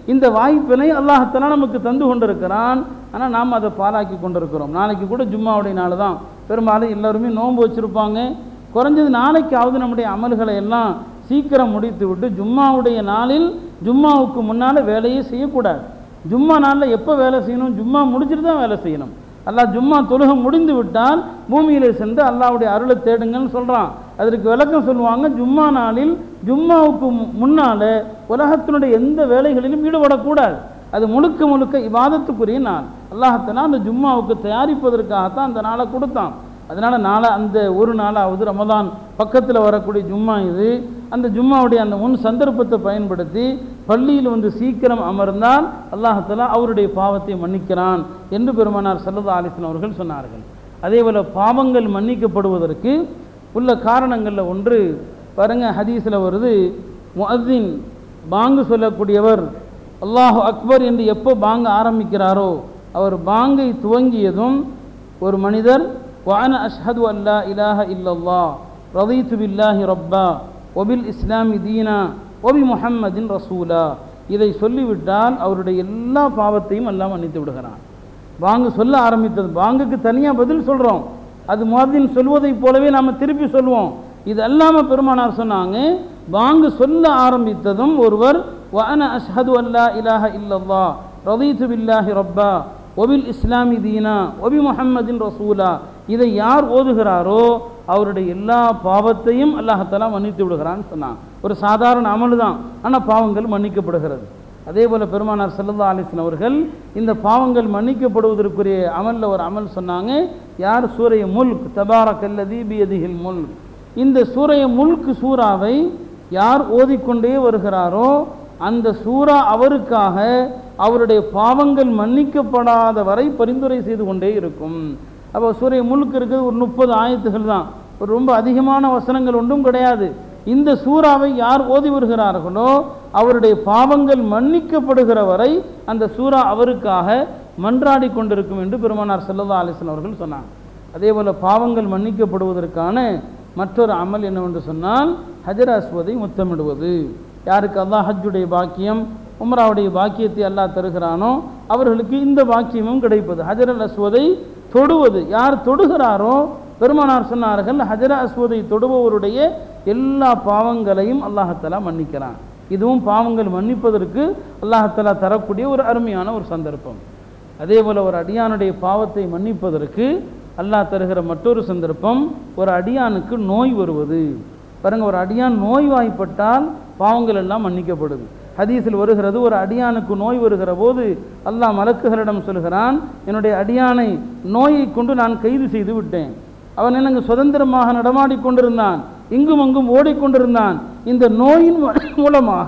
இந்த வாய்ப்பினை அல்லாஹத்தலா நமக்கு தந்து கொண்டிருக்கிறான் ஆனால் நாம் அதை பாலாக்கி கொண்டிருக்கிறோம் நாளைக்கு கூட ஜும்மாவுடைய நாள் தான் பெரும்பாலும் எல்லாருமே நோன்பு வச்சுருப்பாங்க குறைஞ்சது நாளைக்காவது நம்முடைய அமல்களை எல்லாம் சீக்கிரம் முடித்து விட்டு ஜும்மாவுடைய நாளில் ஜும்மாவுக்கு முன்னால் வேலையே செய்யக்கூடாது ஜும்மா நாளில் எப்போ வேலை செய்யணும் ஜும்மா முடிச்சுட்டு தான் வேலை செய்யணும் அல்லாஹ் ஜும்மா தொழுகை முடிந்து விட்டால் பூமியிலே சென்று அல்லாஹ்வுடைய அருளை தேடுங்கன்னு சொல்கிறான் அதற்கு விளக்கம் சொல்லுவாங்க ஜும்மா நாளில் ஜும்மாவுக்கு முன்னால் உலகத்தினுடைய எந்த வேலைகளிலும் ஈடுபடக்கூடாது அது முழுக்க முழுக்க இவாதத்துக்குரிய நாள் அல்லாஹத்தனா அந்த ஜும்மாவுக்கு தயாரிப்பதற்காகத்தான் அந்த நாளை கொடுத்தான் அதனால் நாளை அந்த ஒரு நாளாவது ரமதான் பக்கத்தில் வரக்கூடிய ஜும்மா இது அந்த ஜும்மாவுடைய அந்த முன் சந்தர்ப்பத்தை பயன்படுத்தி பள்ளியில் வந்து சீக்கிரம் அமர்ந்தால் அல்லாஹத்தலா அவருடைய பாவத்தை மன்னிக்கிறான் என்று பெருமானார் சல்லதா அலிஸ்லாம் அவர்கள் சொன்னார்கள் அதே போல் பாவங்கள் மன்னிக்கப்படுவதற்கு உள்ள காரணங்களில் ஒன்று பாருங்க ஹதீஸில் வருது முஅத்தின் பாங்கு சொல்லக்கூடியவர் அல்லாஹு அக்பர் என்று எப்போ பாங்க ஆரம்பிக்கிறாரோ அவர் பாங்கை துவங்கியதும் ஒரு மனிதர் வான அஷ்ஹது அல்லா இலாஹ இல்லல்லா ரதீத்து பில்லாஹி ரப்பா ஒபில் இஸ்லாமி தீனா ஒபி முஹம்மதின் ரசூலா இதை சொல்லிவிட்டால் அவருடைய எல்லா பாவத்தையும் எல்லாம் மன்னித்து விடுகிறான் பாங்கு சொல்ல ஆரம்பித்தது பாங்குக்கு தனியாக பதில் சொல்கிறோம் அது முஹத்தின் சொல்வதைப் போலவே நாம் திருப்பி சொல்லுவோம் இது அல்லாமல் பெருமானார் சொன்னாங்க பாங்கு சொல்ல ஆரம்பித்ததும் ஒருவர் வஅன அஷ்ஹது அல்லா இலாஹ இல்லல்லா ரதீத்து பில்லாஹி ரப்பா ஒபில் இஸ்லாமி தீனா ஒபி முஹம்மதின் ரசூலா இதை யார் ஓதுகிறாரோ அவருடைய எல்லா பாவத்தையும் அல்லாஹத்தாலா மன்னித்து விடுகிறான்னு சொன்னான் ஒரு சாதாரண அமல் தான் ஆனால் பாவங்கள் மன்னிக்கப்படுகிறது அதே போல் பெருமானார் சல்லல்லா அலிஸ்லாம் அவர்கள் இந்த பாவங்கள் மன்னிக்கப்படுவதற்குரிய அமலில் ஒரு அமல் சொன்னாங்க யார் சூரிய முல்க் தபாரக் அல்லதி பியதிகில் முல்க் இந்த சூரிய முல்க் சூறாவை யார் ஓதிக்கொண்டே வருகிறாரோ அந்த சூறா அவருக்காக அவருடைய பாவங்கள் மன்னிக்கப்படாத வரை பரிந்துரை செய்து கொண்டே இருக்கும் அப்போ சூரிய முழுக்க இருக்கிறது ஒரு முப்பது ஆயத்துகள் தான் ஒரு ரொம்ப அதிகமான வசனங்கள் ஒன்றும் கிடையாது இந்த சூறாவை யார் ஓதி வருகிறார்களோ அவருடைய பாவங்கள் மன்னிக்கப்படுகிற வரை அந்த சூறா அவருக்காக மன்றாடி கொண்டிருக்கும் என்று பெருமானார் செல்லதா அலிசன் அவர்கள் சொன்னாங்க அதே போல் பாவங்கள் மன்னிக்கப்படுவதற்கான மற்றொரு அமல் என்னவென்று சொன்னால் ஹஜர் அஸ்வதை முத்தமிடுவது யாருக்கு அல்லாஹ் ஹஜ்ஜுடைய பாக்கியம் உம்ராவுடைய பாக்கியத்தை அல்லாஹ் தருகிறானோ அவர்களுக்கு இந்த பாக்கியமும் கிடைப்பது ஹஜர் அல் அஸ்வதை தொடுவது யார் தொடுகிறாரோ பெருமானார் சொன்னார்கள் ஹஜர அஸ்வதை தொடுபவருடைய எல்லா பாவங்களையும் அல்லாஹத்தலா மன்னிக்கிறான் இதுவும் பாவங்கள் மன்னிப்பதற்கு அல்லாஹத்தலா தரக்கூடிய ஒரு அருமையான ஒரு சந்தர்ப்பம் அதே போல் ஒரு அடியானுடைய பாவத்தை மன்னிப்பதற்கு அல்லாஹ் தருகிற மற்றொரு சந்தர்ப்பம் ஒரு அடியானுக்கு நோய் வருவது பாருங்க ஒரு அடியான் நோய்வாய்ப்பட்டால் பாவங்கள் எல்லாம் மன்னிக்கப்படுது ஹதீஸில் வருகிறது ஒரு அடியானுக்கு நோய் வருகிற போது அல்லாஹ் மலக்குகளிடம் சொல்கிறான் என்னுடைய அடியானை நோயை கொண்டு நான் கைது செய்து விட்டேன் அவன் எனக்கு சுதந்திரமாக நடமாடி கொண்டிருந்தான் இங்கும் அங்கும் ஓடிக்கொண்டிருந்தான் இந்த நோயின் மூலமாக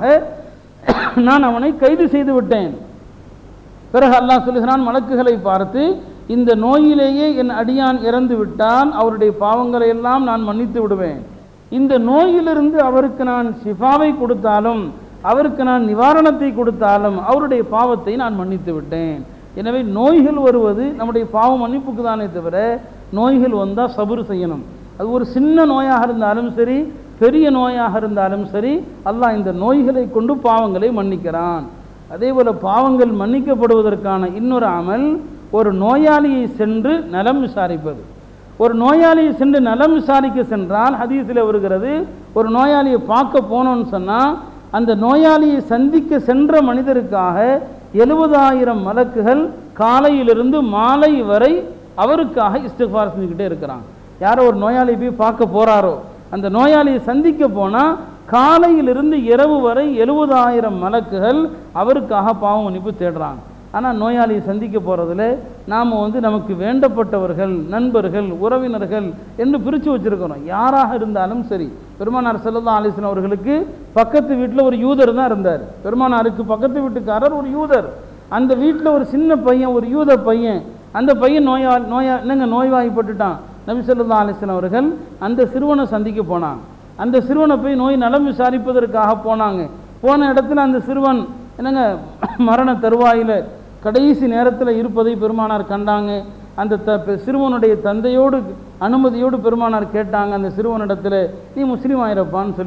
நான் அவனை கைது செய்து விட்டேன் பிறகு அல்லாஹ் சொல்லுகிறான் மலக்குகளை பார்த்து இந்த நோயிலேயே என் அடியான் இறந்து விட்டால் அவருடைய பாவங்களை எல்லாம் நான் மன்னித்து விடுவேன் இந்த நோயிலிருந்து அவருக்கு நான் ஷிஃபாவை கொடுத்தாலும் அவருக்கு நான் நிவாரணத்தை கொடுத்தாலும் அவருடைய பாவத்தை நான் மன்னித்து விட்டேன் எனவே நோய்கள் வருவது நம்முடைய பாவ மன்னிப்புக்கு தானே தவிர நோய்கள் வந்தால் சபுறு செய்யணும் அது ஒரு சின்ன நோயாக இருந்தாலும் சரி பெரிய நோயாக இருந்தாலும் சரி அல்லாஹ் இந்த நோய்களை கொண்டு பாவங்களை மன்னிக்கிறான் அதே போல் பாவங்கள் மன்னிக்கப்படுவதற்கான இன்னொரு அமல் ஒரு நோயாளியை சென்று நலம் விசாரிப்பது ஒரு நோயாளியை சென்று நலம் விசாரிக்க சென்றால் ஹதீஸில் வருகிறது ஒரு நோயாளியை பார்க்க போனோன்னு சொன்னால் அந்த நோயாளியை சந்திக்க சென்ற மனிதருக்காக எழுபதாயிரம் மலக்குகள் காலையிலிருந்து மாலை வரை அவருக்காக இஸ்திஃபார் செஞ்சுக்கிட்டே இருக்கிறாங்க யாரோ ஒரு நோயாளி போய் பார்க்க போகிறாரோ அந்த நோயாளியை சந்திக்க போனால் காலையிலிருந்து இரவு வரை எழுபதாயிரம் மலக்குகள் அவருக்காக பாவ மன்னிப்பு தேடுறாங்க ஆனால் நோயாளியை சந்திக்க போகிறதுல நாம் வந்து நமக்கு வேண்டப்பட்டவர்கள் நண்பர்கள் உறவினர்கள் என்று பிரித்து வச்சுருக்கிறோம் யாராக இருந்தாலும் சரி பெருமானார் செல்லதா ஆலிசன் அவர்களுக்கு பக்கத்து வீட்டில் ஒரு யூதர் தான் இருந்தார் பெருமானாருக்கு பக்கத்து வீட்டுக்காரர் ஒரு யூதர் அந்த வீட்டில் ஒரு சின்ன பையன் ஒரு யூத பையன் அந்த பையன் நோயா நோயா என்னங்க நோய்வாய்ப்பட்டுட்டான் நபி சொல்லா அலிஸ்லாம் அவர்கள் அந்த சிறுவனை சந்திக்க போனாங்க அந்த சிறுவனை போய் நோய் நலம் விசாரிப்பதற்காக போனாங்க போன இடத்துல அந்த சிறுவன் என்னங்க மரண தருவாயில் கடைசி நேரத்தில் இருப்பதை பெருமானார் கண்டாங்க அந்த த பெ- சிறுவனுடைய தந்தையோடு அனுமதியோடு பெருமானார் கேட்டாங்க அந்த சிறுவனிடத்தில் நீ முஸ்லீம் ஆயிரப்பான்னு சொல்லி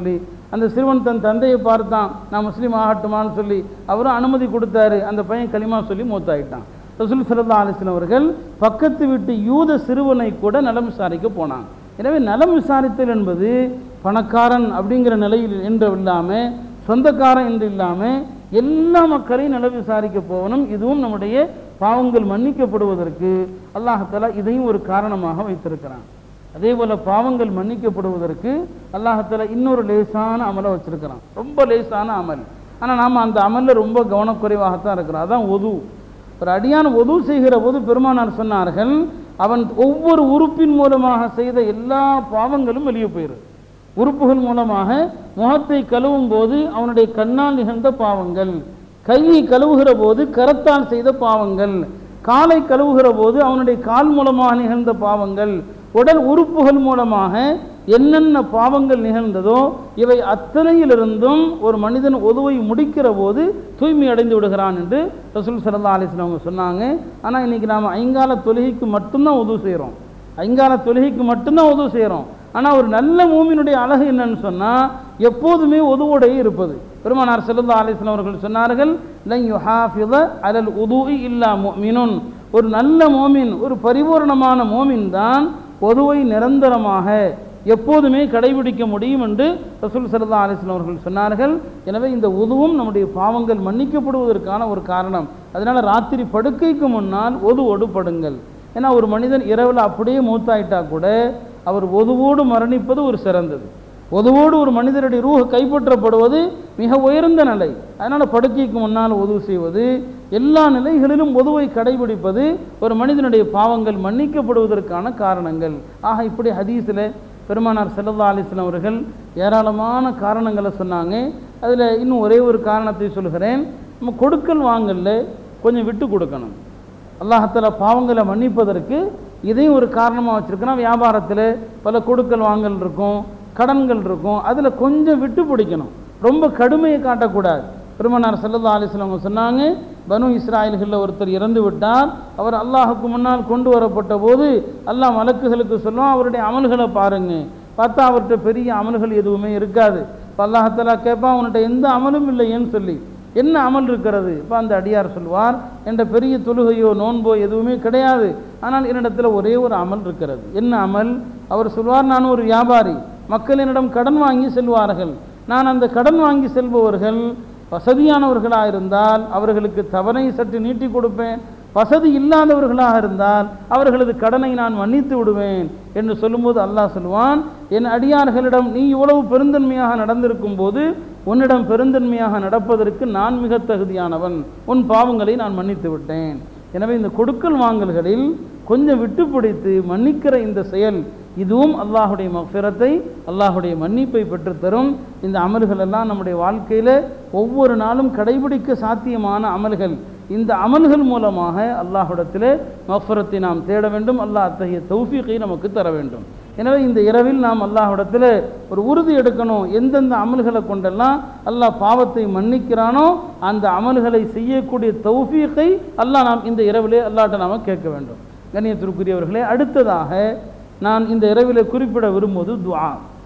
அந்த சிறுவன் தன் தந்தையை பார்த்தான் நான் முஸ்லீம் ஆகட்டுமான்னு சொல்லி அவரும் அனுமதி கொடுத்தாரு அந்த பையன் களிமா சொல்லி மூத்தாயிட்டான் ரசூல் சல்லா அலிஸ்லாம் அவர்கள் பக்கத்து வீட்டு யூத சிறுவனை கூட நலம் விசாரிக்க போனாங்க எனவே நலம் விசாரித்தல் என்பது பணக்காரன் அப்படிங்கிற நிலையில் என்று இல்லாமல் சொந்தக்காரன் என்று இல்லாமல் எல்லா மக்களையும் நலம் விசாரிக்க போகணும் இதுவும் நம்முடைய பாவங்கள் மன்னிக்கப்படுவதற்கு அல்லாஹாலா இதையும் ஒரு காரணமாக வைத்திருக்கிறான் அதே போல பாவங்கள் மன்னிக்கப்படுவதற்கு அல்லாஹாலா இன்னொரு லேசான அமலை வச்சிருக்கிறான் ரொம்ப லேசான அமல் ஆனால் நாம் அந்த அமலில் ரொம்ப கவனக்குறைவாகத்தான் இருக்கிறோம் அதான் ஒது ஒரு அடியான ஒது செய்கிற போது பெருமானார் சொன்னார்கள் அவன் ஒவ்வொரு உறுப்பின் மூலமாக செய்த எல்லா பாவங்களும் வெளியே போயிடும் உறுப்புகள் மூலமாக முகத்தை கழுவும் போது அவனுடைய கண்ணால் நிகழ்ந்த பாவங்கள் கையை கழுவுகிற போது கரத்தால் செய்த பாவங்கள் காலை கழுவுகிற போது அவனுடைய கால் மூலமாக நிகழ்ந்த பாவங்கள் உடல் உறுப்புகள் மூலமாக என்னென்ன பாவங்கள் நிகழ்ந்ததோ இவை அத்தனையிலிருந்தும் ஒரு மனிதன் உதவை முடிக்கிற போது தூய்மை அடைந்து விடுகிறான் என்று ரசூல் சல்லா அலிஸ்லாம் அவங்க சொன்னாங்க ஆனால் இன்னைக்கு நாம் ஐங்கால தொழுகைக்கு மட்டும்தான் உதவு செய்கிறோம் ஐங்கால தொழுகைக்கு மட்டும்தான் உதவு செய்கிறோம் ஆனால் ஒரு நல்ல மூமினுடைய அழகு என்னன்னு சொன்னால் எப்போதுமே உதவோடையே இருப்பது பெருமானார் செல்லல்லா அலிஸ்லாம் அவர்கள் சொன்னார்கள் லன் யுஹாஃபித அலல் உதுஇ இல்லா முஃமினுன் ஒரு நல்ல மோமின் ஒரு பரிபூர்ணமான மோமின் தான் பொதுவை நிரந்தரமாக எப்போதுமே கடைபிடிக்க முடியும் என்று ரசூல் சல்லா அலிஸ்லாம் அவர்கள் சொன்னார்கள் எனவே இந்த உதுவும் நம்முடைய பாவங்கள் மன்னிக்கப்படுவதற்கான ஒரு காரணம் அதனால் ராத்திரி படுக்கைக்கு முன்னால் ஒதுவோடு படுங்கள் ஏன்னா ஒரு மனிதன் இரவில் அப்படியே மூத்தாயிட்டா கூட அவர் ஒதுவோடு மரணிப்பது ஒரு சிறந்தது ஒதுவோடு ஒரு மனிதருடைய ரூஹ கைப்பற்றப்படுவது மிக உயர்ந்த நிலை அதனால் படுக்கைக்கு முன்னால் உதவு செய்வது எல்லா நிலைகளிலும் உதவை கடைபிடிப்பது ஒரு மனிதனுடைய பாவங்கள் மன்னிக்கப்படுவதற்கான காரணங்கள் ஆக இப்படி ஹதீஸில் பெருமானார் செல்லல்லா அலிஸ்லாம் அவர்கள் ஏராளமான காரணங்களை சொன்னாங்க அதில் இன்னும் ஒரே ஒரு காரணத்தை சொல்கிறேன் நம்ம கொடுக்கல் வாங்கல கொஞ்சம் விட்டு கொடுக்கணும் அல்லாஹத்தில் பாவங்களை மன்னிப்பதற்கு இதையும் ஒரு காரணமாக வச்சுருக்கணும் வியாபாரத்தில் பல கொடுக்கல் வாங்கல் இருக்கும் கடன்கள் இருக்கும் அதில் கொஞ்சம் விட்டு பிடிக்கணும் ரொம்ப கடுமையை காட்டக்கூடாது பெருமனார் செல்லல்லா அலிஸ்லாம் அவங்க சொன்னாங்க பனு இஸ்ராயல்களில் ஒருத்தர் இறந்து விட்டார் அவர் அல்லாஹுக்கு முன்னால் கொண்டு வரப்பட்ட போது அல்லாஹ் மலக்குகளுக்கு சொல்லுவோம் அவருடைய அமல்களை பாருங்க பார்த்தா அவர்கிட்ட பெரிய அமல்கள் எதுவுமே இருக்காது இப்போ அல்லாஹத்தலா கேட்பான் உன்கிட்ட எந்த அமலும் இல்லையேன்னு சொல்லி என்ன அமல் இருக்கிறது இப்போ அந்த அடியார் சொல்வார் என்ற பெரிய தொழுகையோ நோன்போ எதுவுமே கிடையாது ஆனால் என்னிடத்தில் ஒரே ஒரு அமல் இருக்கிறது என்ன அமல் அவர் சொல்வார் நான் ஒரு வியாபாரி மக்கள் என்னிடம் கடன் வாங்கி செல்வார்கள் நான் அந்த கடன் வாங்கி செல்பவர்கள் வசதியானவர்களாக இருந்தால் அவர்களுக்கு தவணை சற்று நீட்டி கொடுப்பேன் வசதி இல்லாதவர்களாக இருந்தால் அவர்களது கடனை நான் மன்னித்து விடுவேன் என்று சொல்லும்போது அல்லாஹ் சொல்லுவான் என் அடியார்களிடம் நீ இவ்வளவு பெருந்தன்மையாக நடந்திருக்கும் போது உன்னிடம் பெருந்தன்மையாக நடப்பதற்கு நான் மிக தகுதியானவன் உன் பாவங்களை நான் மன்னித்து விட்டேன் எனவே இந்த கொடுக்கல் வாங்கல்களில் கொஞ்சம் விட்டு பிடித்து மன்னிக்கிற இந்த செயல் இதுவும் அல்லாஹுடைய மஃபிரத்தை அல்லாஹுடைய மன்னிப்பை பெற்றுத்தரும் இந்த அமல்கள் எல்லாம் நம்முடைய வாழ்க்கையில் ஒவ்வொரு நாளும் கடைபிடிக்க சாத்தியமான அமல்கள் இந்த அமல்கள் மூலமாக அல்லாஹுடத்தில் மஃபரத்தை நாம் தேட வேண்டும் அல்லாஹ் அத்தகைய தௌஃபீகை நமக்கு தர வேண்டும் எனவே இந்த இரவில் நாம் அல்லாஹுடத்தில் ஒரு உறுதி எடுக்கணும் எந்தெந்த அமல்களை கொண்டெல்லாம் அல்லாஹ் பாவத்தை மன்னிக்கிறானோ அந்த அமல்களை செய்யக்கூடிய தௌஃபீகை அல்லாஹ் நாம் இந்த இரவிலே அல்லாட்ட நாம் கேட்க வேண்டும் கண்ணியத்திற்குரியவர்களே அடுத்ததாக நான் இந்த இரவில் குறிப்பிட விரும்புவது துவா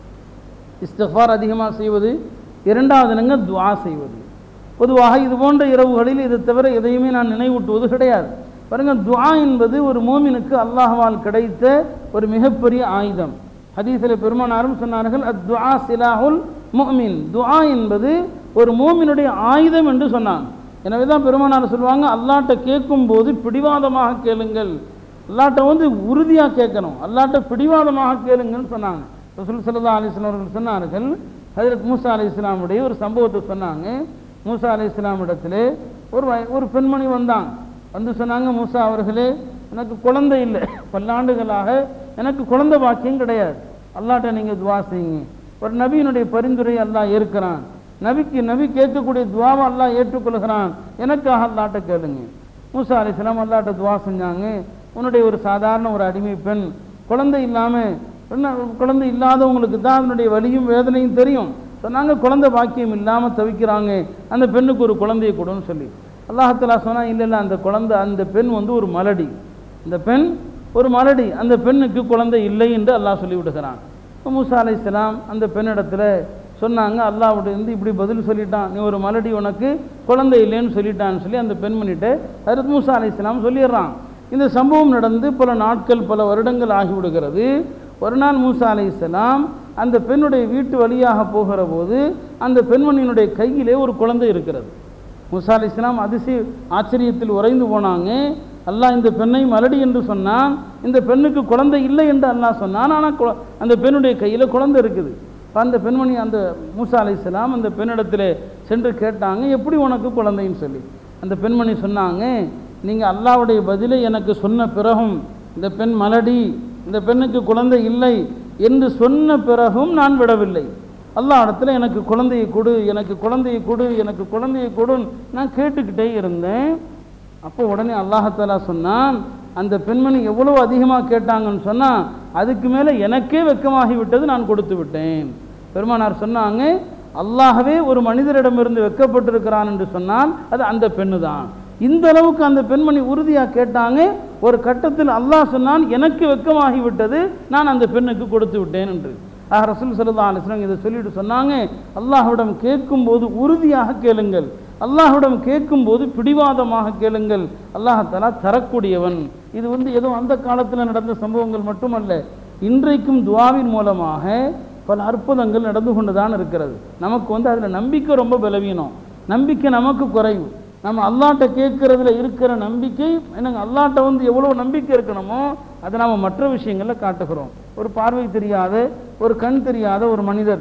இஸ்திஃபார் அதிகமாக செய்வது இரண்டாவது நங்க துவா செய்வது பொதுவாக இது போன்ற இரவுகளில் இது தவிர எதையுமே நான் நினைவூட்டுவது கிடையாது பாருங்க துவா என்பது ஒரு மோமினுக்கு அல்லாஹ்வால் கிடைத்த ஒரு மிகப்பெரிய ஆயுதம் ஹதீஸில் பெருமானாரும் சொன்னார்கள் அத் துவா சிலாஹுல் மோமின் துவா என்பது ஒரு மோமினுடைய ஆயுதம் என்று சொன்னான் எனவே தான் பெருமானார் சொல்லுவாங்க அல்லாட்ட கேட்கும் போது பிடிவாதமாக கேளுங்கள் அல்லாட்ட வந்து உறுதியாக கேட்கணும் அல்லாட்ட பிடிவாதமாக கேளுங்கன்னு சொன்னாங்க ரசூல் சல்லா அலிஸ்லாம் அவர்கள் சொன்னார்கள் ஹஜரத் மூசா அலி இஸ்லாமுடைய ஒரு சம்பவத்தை சொன்னாங்க மூசா அலி இஸ்லாம் இடத்துல ஒரு வய- ஒரு பெண்மணி வந்தாங்க வந்து சொன்னாங்க மூசா அவர்களே எனக்கு குழந்தை இல்லை பல்லாண்டுகளாக எனக்கு குழந்தை பாக்கியம் கிடையாது அல்லாட்ட நீங்கள் துவா செய்யுங்க ஒரு நபியினுடைய பரிந்துரை அல்லாஹ் ஏற்கிறான் நபிக்கு நபி கேட்கக்கூடிய துவாவை அல்லாஹ் ஏற்றுக்கொள்கிறான் எனக்காக அல்லாட்ட கேளுங்க மூசா அலிஸ்லாம் அல்லாட்ட துவா செஞ்சாங்க உன்னுடைய ஒரு சாதாரண ஒரு அடிமை பெண் குழந்தை இல்லாமல் குழந்தை இல்லாதவங்களுக்கு தான் அதனுடைய வலியும் வேதனையும் தெரியும் சொன்னாங்க குழந்தை பாக்கியம் இல்லாமல் தவிக்கிறாங்க அந்த பெண்ணுக்கு ஒரு குழந்தையை கொடுன்னு சொல்லி அல்லாஹத்தலா சொன்னா இல்லை இல்லை அந்த குழந்தை அந்த பெண் வந்து ஒரு மலடி இந்த பெண் ஒரு மலடி அந்த பெண்ணுக்கு குழந்தை இல்லை என்று அல்லாஹ் சொல்லி விடுகிறான் இப்ப மூசா அலைஹிஸ்ஸலாம் அந்த பெண்ணிடத்தில் சொன்னாங்க அல்லாஹ்விட்ட இருந்து இப்படி பதில் சொல்லிட்டான் நீ ஒரு மலடி உனக்கு குழந்தை இல்லைன்னு சொல்லிட்டான்னு சொல்லி அந்த பெண்மணிட்ட ஹரத் மூசா அலைஹிஸ்ஸலாம் சொல்லிடுறான் இந்த சம்பவம் நடந்து பல நாட்கள் பல வருடங்கள் ஆகிவிடுகிறது ஒரு நாள் மூசா அலைஹிஸ்ஸலாம் அந்த பெண்ணுடைய வீட்டு வழியாக போகிற போது அந்த பெண்மணியினுடைய கையிலே ஒரு குழந்தை இருக்கிறது மூசா அலைஹிஸ்ஸலாம் அதிசய ஆச்சரியத்தில் உறைந்து போனாங்க அல்லாஹ் இந்த பெண்ணை மலடி என்று சொன்னான் இந்த பெண்ணுக்கு குழந்தை இல்லை என்று அல்லாஹ் சொன்னான் ஆனால் கு- அந்த பெண்ணுடைய கையில் குழந்தை இருக்குது அப்ப அந்த பெண்மணி அந்த மூசா அலைஹிஸ்ஸலாம் அந்த பெண்ணிடத்தில் சென்று கேட்டாங்க எப்படி உனக்கு குழந்தைன்னு சொல்லி அந்த பெண்மணி சொன்னாங்க நீங்கள் அல்லாஹ்வுடைய பதிலை எனக்கு சொன்ன பிறகும் இந்த பெண் மலடி இந்த பெண்ணுக்கு குழந்தை இல்லை என்று சொன்ன பிறகும் நான் விடவில்லை அல்லாஹ் இடத்துல எனக்கு குழந்தையை கொடு எனக்கு குழந்தையை கொடு எனக்கு குழந்தையை கொடுன்னு நான் கேட்டுக்கிட்டே இருந்தேன் அப்போ உடனே அல்லாஹாலா சொன்னான் அந்த பெண்மணி எவ்வளவு அதிகமாக கேட்டாங்கன்னு சொன்னால் அதுக்கு மேலே எனக்கே வெட்கமாகி விட்டது நான் கொடுத்து விட்டேன் பெருமானார் சொன்னாங்க அல்லாஹ்வே ஒரு மனிதரிடமிருந்து வெட்கப்பட்டிருக்கிறான் என்று சொன்னால் அது அந்த பெண்ணு தான் இந்த அளவுக்கு அந்த பெண்மணி உறுதியாக கேட்டாங்க ஒரு கட்டத்தில் அல்லாஹ் சொன்னான் எனக்கு வெட்கமாகி விட்டது நான் அந்த பெண்ணுக்கு கொடுத்து விட்டேன் என்று ஆக ரசூல் சல்லா அலிஸ்லாம் இதை சொல்லிட்டு சொன்னாங்க அல்லாஹ்விடம் கேட்கும்போது உறுதியாக கேளுங்கள் அல்லாஹ்விடம் கேட்கும்போது பிடிவாதமாக கேளுங்கள் அல்லாஹாலா தரக்கூடியவன் இது வந்து ஏதோ அந்த காலத்தில் நடந்த சம்பவங்கள் மட்டுமல்ல இன்றைக்கும் துவாவின் மூலமாக பல அற்புதங்கள் நடந்து கொண்டு தான் இருக்கிறது நமக்கு வந்து அதில் நம்பிக்கை ரொம்ப பலவீனம் நம்பிக்கை நமக்கு குறைவு நம்ம அல்லாட்ட கேட்கறதுல இருக்கிற நம்பிக்கை என்னங்க அல்லாட்ட வந்து எவ்வளோ நம்பிக்கை இருக்கணுமோ அதை நம்ம மற்ற விஷயங்களில் காட்டுகிறோம் ஒரு பார்வை தெரியாத ஒரு கண் தெரியாத ஒரு மனிதர்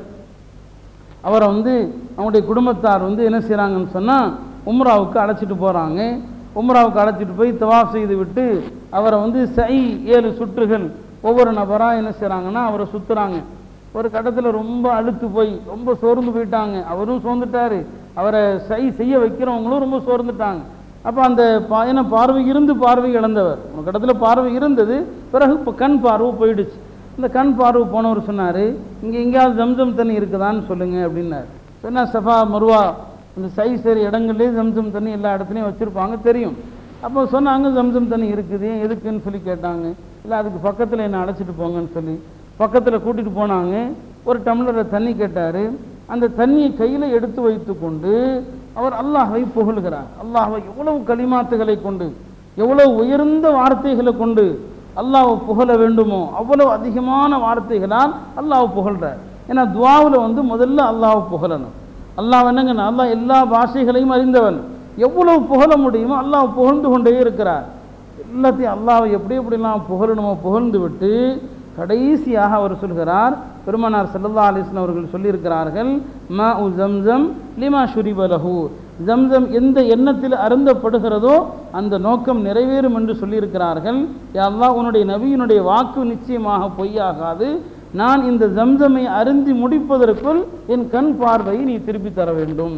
அவரை வந்து அவங்களுடைய குடும்பத்தார் வந்து என்ன செய்கிறாங்கன்னு சொன்னால் உம்ராவுக்கு அழைச்சிட்டு போகிறாங்க உம்ராவுக்கு அழைச்சிட்டு போய் தவாஃப் செய்து விட்டு அவரை வந்து சை ஏழு சுற்றுகள் ஒவ்வொரு நபராக என்ன செய்கிறாங்கன்னா அவரை சுற்றுறாங்க ஒரு கட்டத்தில் ரொம்ப அழுத்து போய் ரொம்ப சோர்ந்து போயிட்டாங்க அவரும் சோர்ந்துட்டாரு அவரை சை செய்ய வைக்கிறவங்களும் ரொம்ப சோர்ந்துட்டாங்க அப்போ அந்த பா ஏன்னா பார்வை இருந்து பார்வை இழந்தவர் ஒரு கட்டத்தில் பார்வை இருந்தது பிறகு இப்போ கண் பார்வை போயிடுச்சு இந்த கண் பார்வை போனவர் சொன்னார் இங்கே எங்கேயாவது ஜம்ஜம் தண்ணி இருக்குதான்னு சொல்லுங்க அப்படின்னாரு சொன்னா சஃபா மருவா இந்த சை சரி இடங்கள்லேயே ஜம்ஜம் தண்ணி எல்லா இடத்துலையும் வச்சுருப்பாங்க தெரியும் அப்போ சொன்னாங்க ஜம்ஜம் தண்ணி இருக்குது ஏன் எதுக்குன்னு சொல்லி கேட்டாங்க இல்லை அதுக்கு பக்கத்தில் என்னை அழைச்சிட்டு போங்கன்னு சொல்லி பக்கத்தில் கூட்டிகிட்டு போனாங்க ஒரு டம்ளரில் தண்ணி கேட்டார் அந்த தண்ணியை கையில் எடுத்து வைத்து கொண்டு அவர் அல்லாஹ்வை புகழ்கிறார் அல்லாஹ்வை எவ்வளவு கலிமாத்துகளை கொண்டு எவ்வளவு உயர்ந்த வார்த்தைகளை கொண்டு அல்லாஹ்வை புகழ வேண்டுமோ அவ்வளவு அதிகமான வார்த்தைகளால் அல்லாஹ் புகழ்றார் ஏன்னா துவாவில் வந்து முதல்ல அல்லாஹ் புகழணும் அல்லாஹ் என்னங்க அல்லாஹ் எல்லா பாஷைகளையும் அறிந்தவன் எவ்வளவு புகழ முடியுமோ அல்லாஹ் புகழ்ந்து கொண்டே இருக்கிறார் எல்லாத்தையும் அல்லாஹ்வை எப்படி எப்படிலாம் புகழணுமோ புகழ்ந்து விட்டு கடைசியாக அவர் சொல்கிறார் பெருமனார் சல்லல்லா அலிஸ்லாம் அவர்கள் சொல்லியிருக்கிறார்கள் ம உ ஜம்சம் லிமா ஷுரிபலஹு ஜம்சம் எந்த எண்ணத்தில் அருந்தப்படுகிறதோ அந்த நோக்கம் நிறைவேறும் என்று சொல்லியிருக்கிறார்கள் யா அல்லாஹ் உன்னுடைய நபியினுடைய வாக்கு நிச்சயமாக பொய்யாகாது நான் இந்த ஜம்சமை அருந்தி முடிப்பதற்குள் என் கண் பார்வையை நீ திருப்பி தர வேண்டும்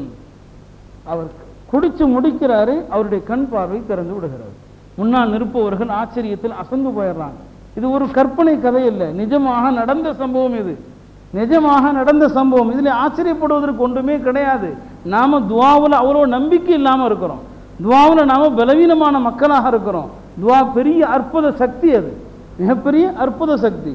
அவர் குடிச்சு முடிக்கிறாரு அவருடைய கண் பார்வை திறந்து விடுகிறது முன்னால் நிற்பவர்கள் ஆச்சரியத்தில் அசந்து போயிடுறாங்க இது ஒரு கற்பனை கதை இல்லை நிஜமாக நடந்த சம்பவம் இது நிஜமாக நடந்த சம்பவம் இதில் ஆச்சரியப்படுவதற்கு ஒன்றுமே கிடையாது நாம துவாவில் அவ்வளோ நம்பிக்கை இல்லாமல் இருக்கிறோம் துவாவில் நாம பலவீனமான மக்களாக இருக்கிறோம் துவா பெரிய அற்புத சக்தி அது மிகப்பெரிய அற்புத சக்தி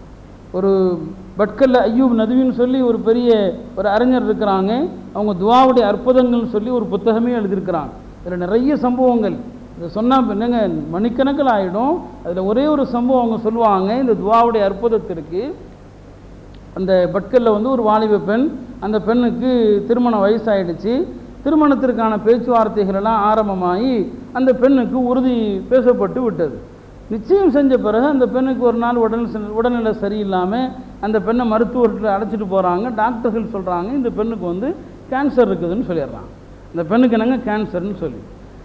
ஒரு பட்கல்ல ஐயூப் நதுவின்னு சொல்லி ஒரு பெரிய ஒரு அறிஞர் இருக்கிறாங்க அவங்க துவாவுடைய அற்புதங்கள்னு சொல்லி ஒரு புத்தகமே எழுதியிருக்கிறாங்க இதில் நிறைய சம்பவங்கள் இதை சொன்னால் என்னங்க மணிக்கணக்கில் ஆகிடும் அதில் ஒரே ஒரு சம்பவம் அவங்க சொல்லுவாங்க இந்த துவாவுடைய அற்புதத்திற்கு அந்த பட்கல்ல வந்து ஒரு வாலிப பெண் அந்த பெண்ணுக்கு திருமண வயசாயிடுச்சு திருமணத்திற்கான பேச்சுவார்த்தைகள் எல்லாம் ஆரம்பமாகி அந்த பெண்ணுக்கு உறுதி பேசப்பட்டு விட்டது நிச்சயம் செஞ்ச பிறகு அந்த பெண்ணுக்கு ஒரு நாள் உடல் உடல்நிலை சரியில்லாமல் அந்த பெண்ணை மருத்துவர்கிட்ட அழைச்சிட்டு போகிறாங்க டாக்டர்கள் சொல்கிறாங்க இந்த பெண்ணுக்கு வந்து கேன்சர் இருக்குதுன்னு சொல்லிடுறாங்க இந்த பெண்ணுக்கு என்னங்க கேன்சர்னு சொல்லி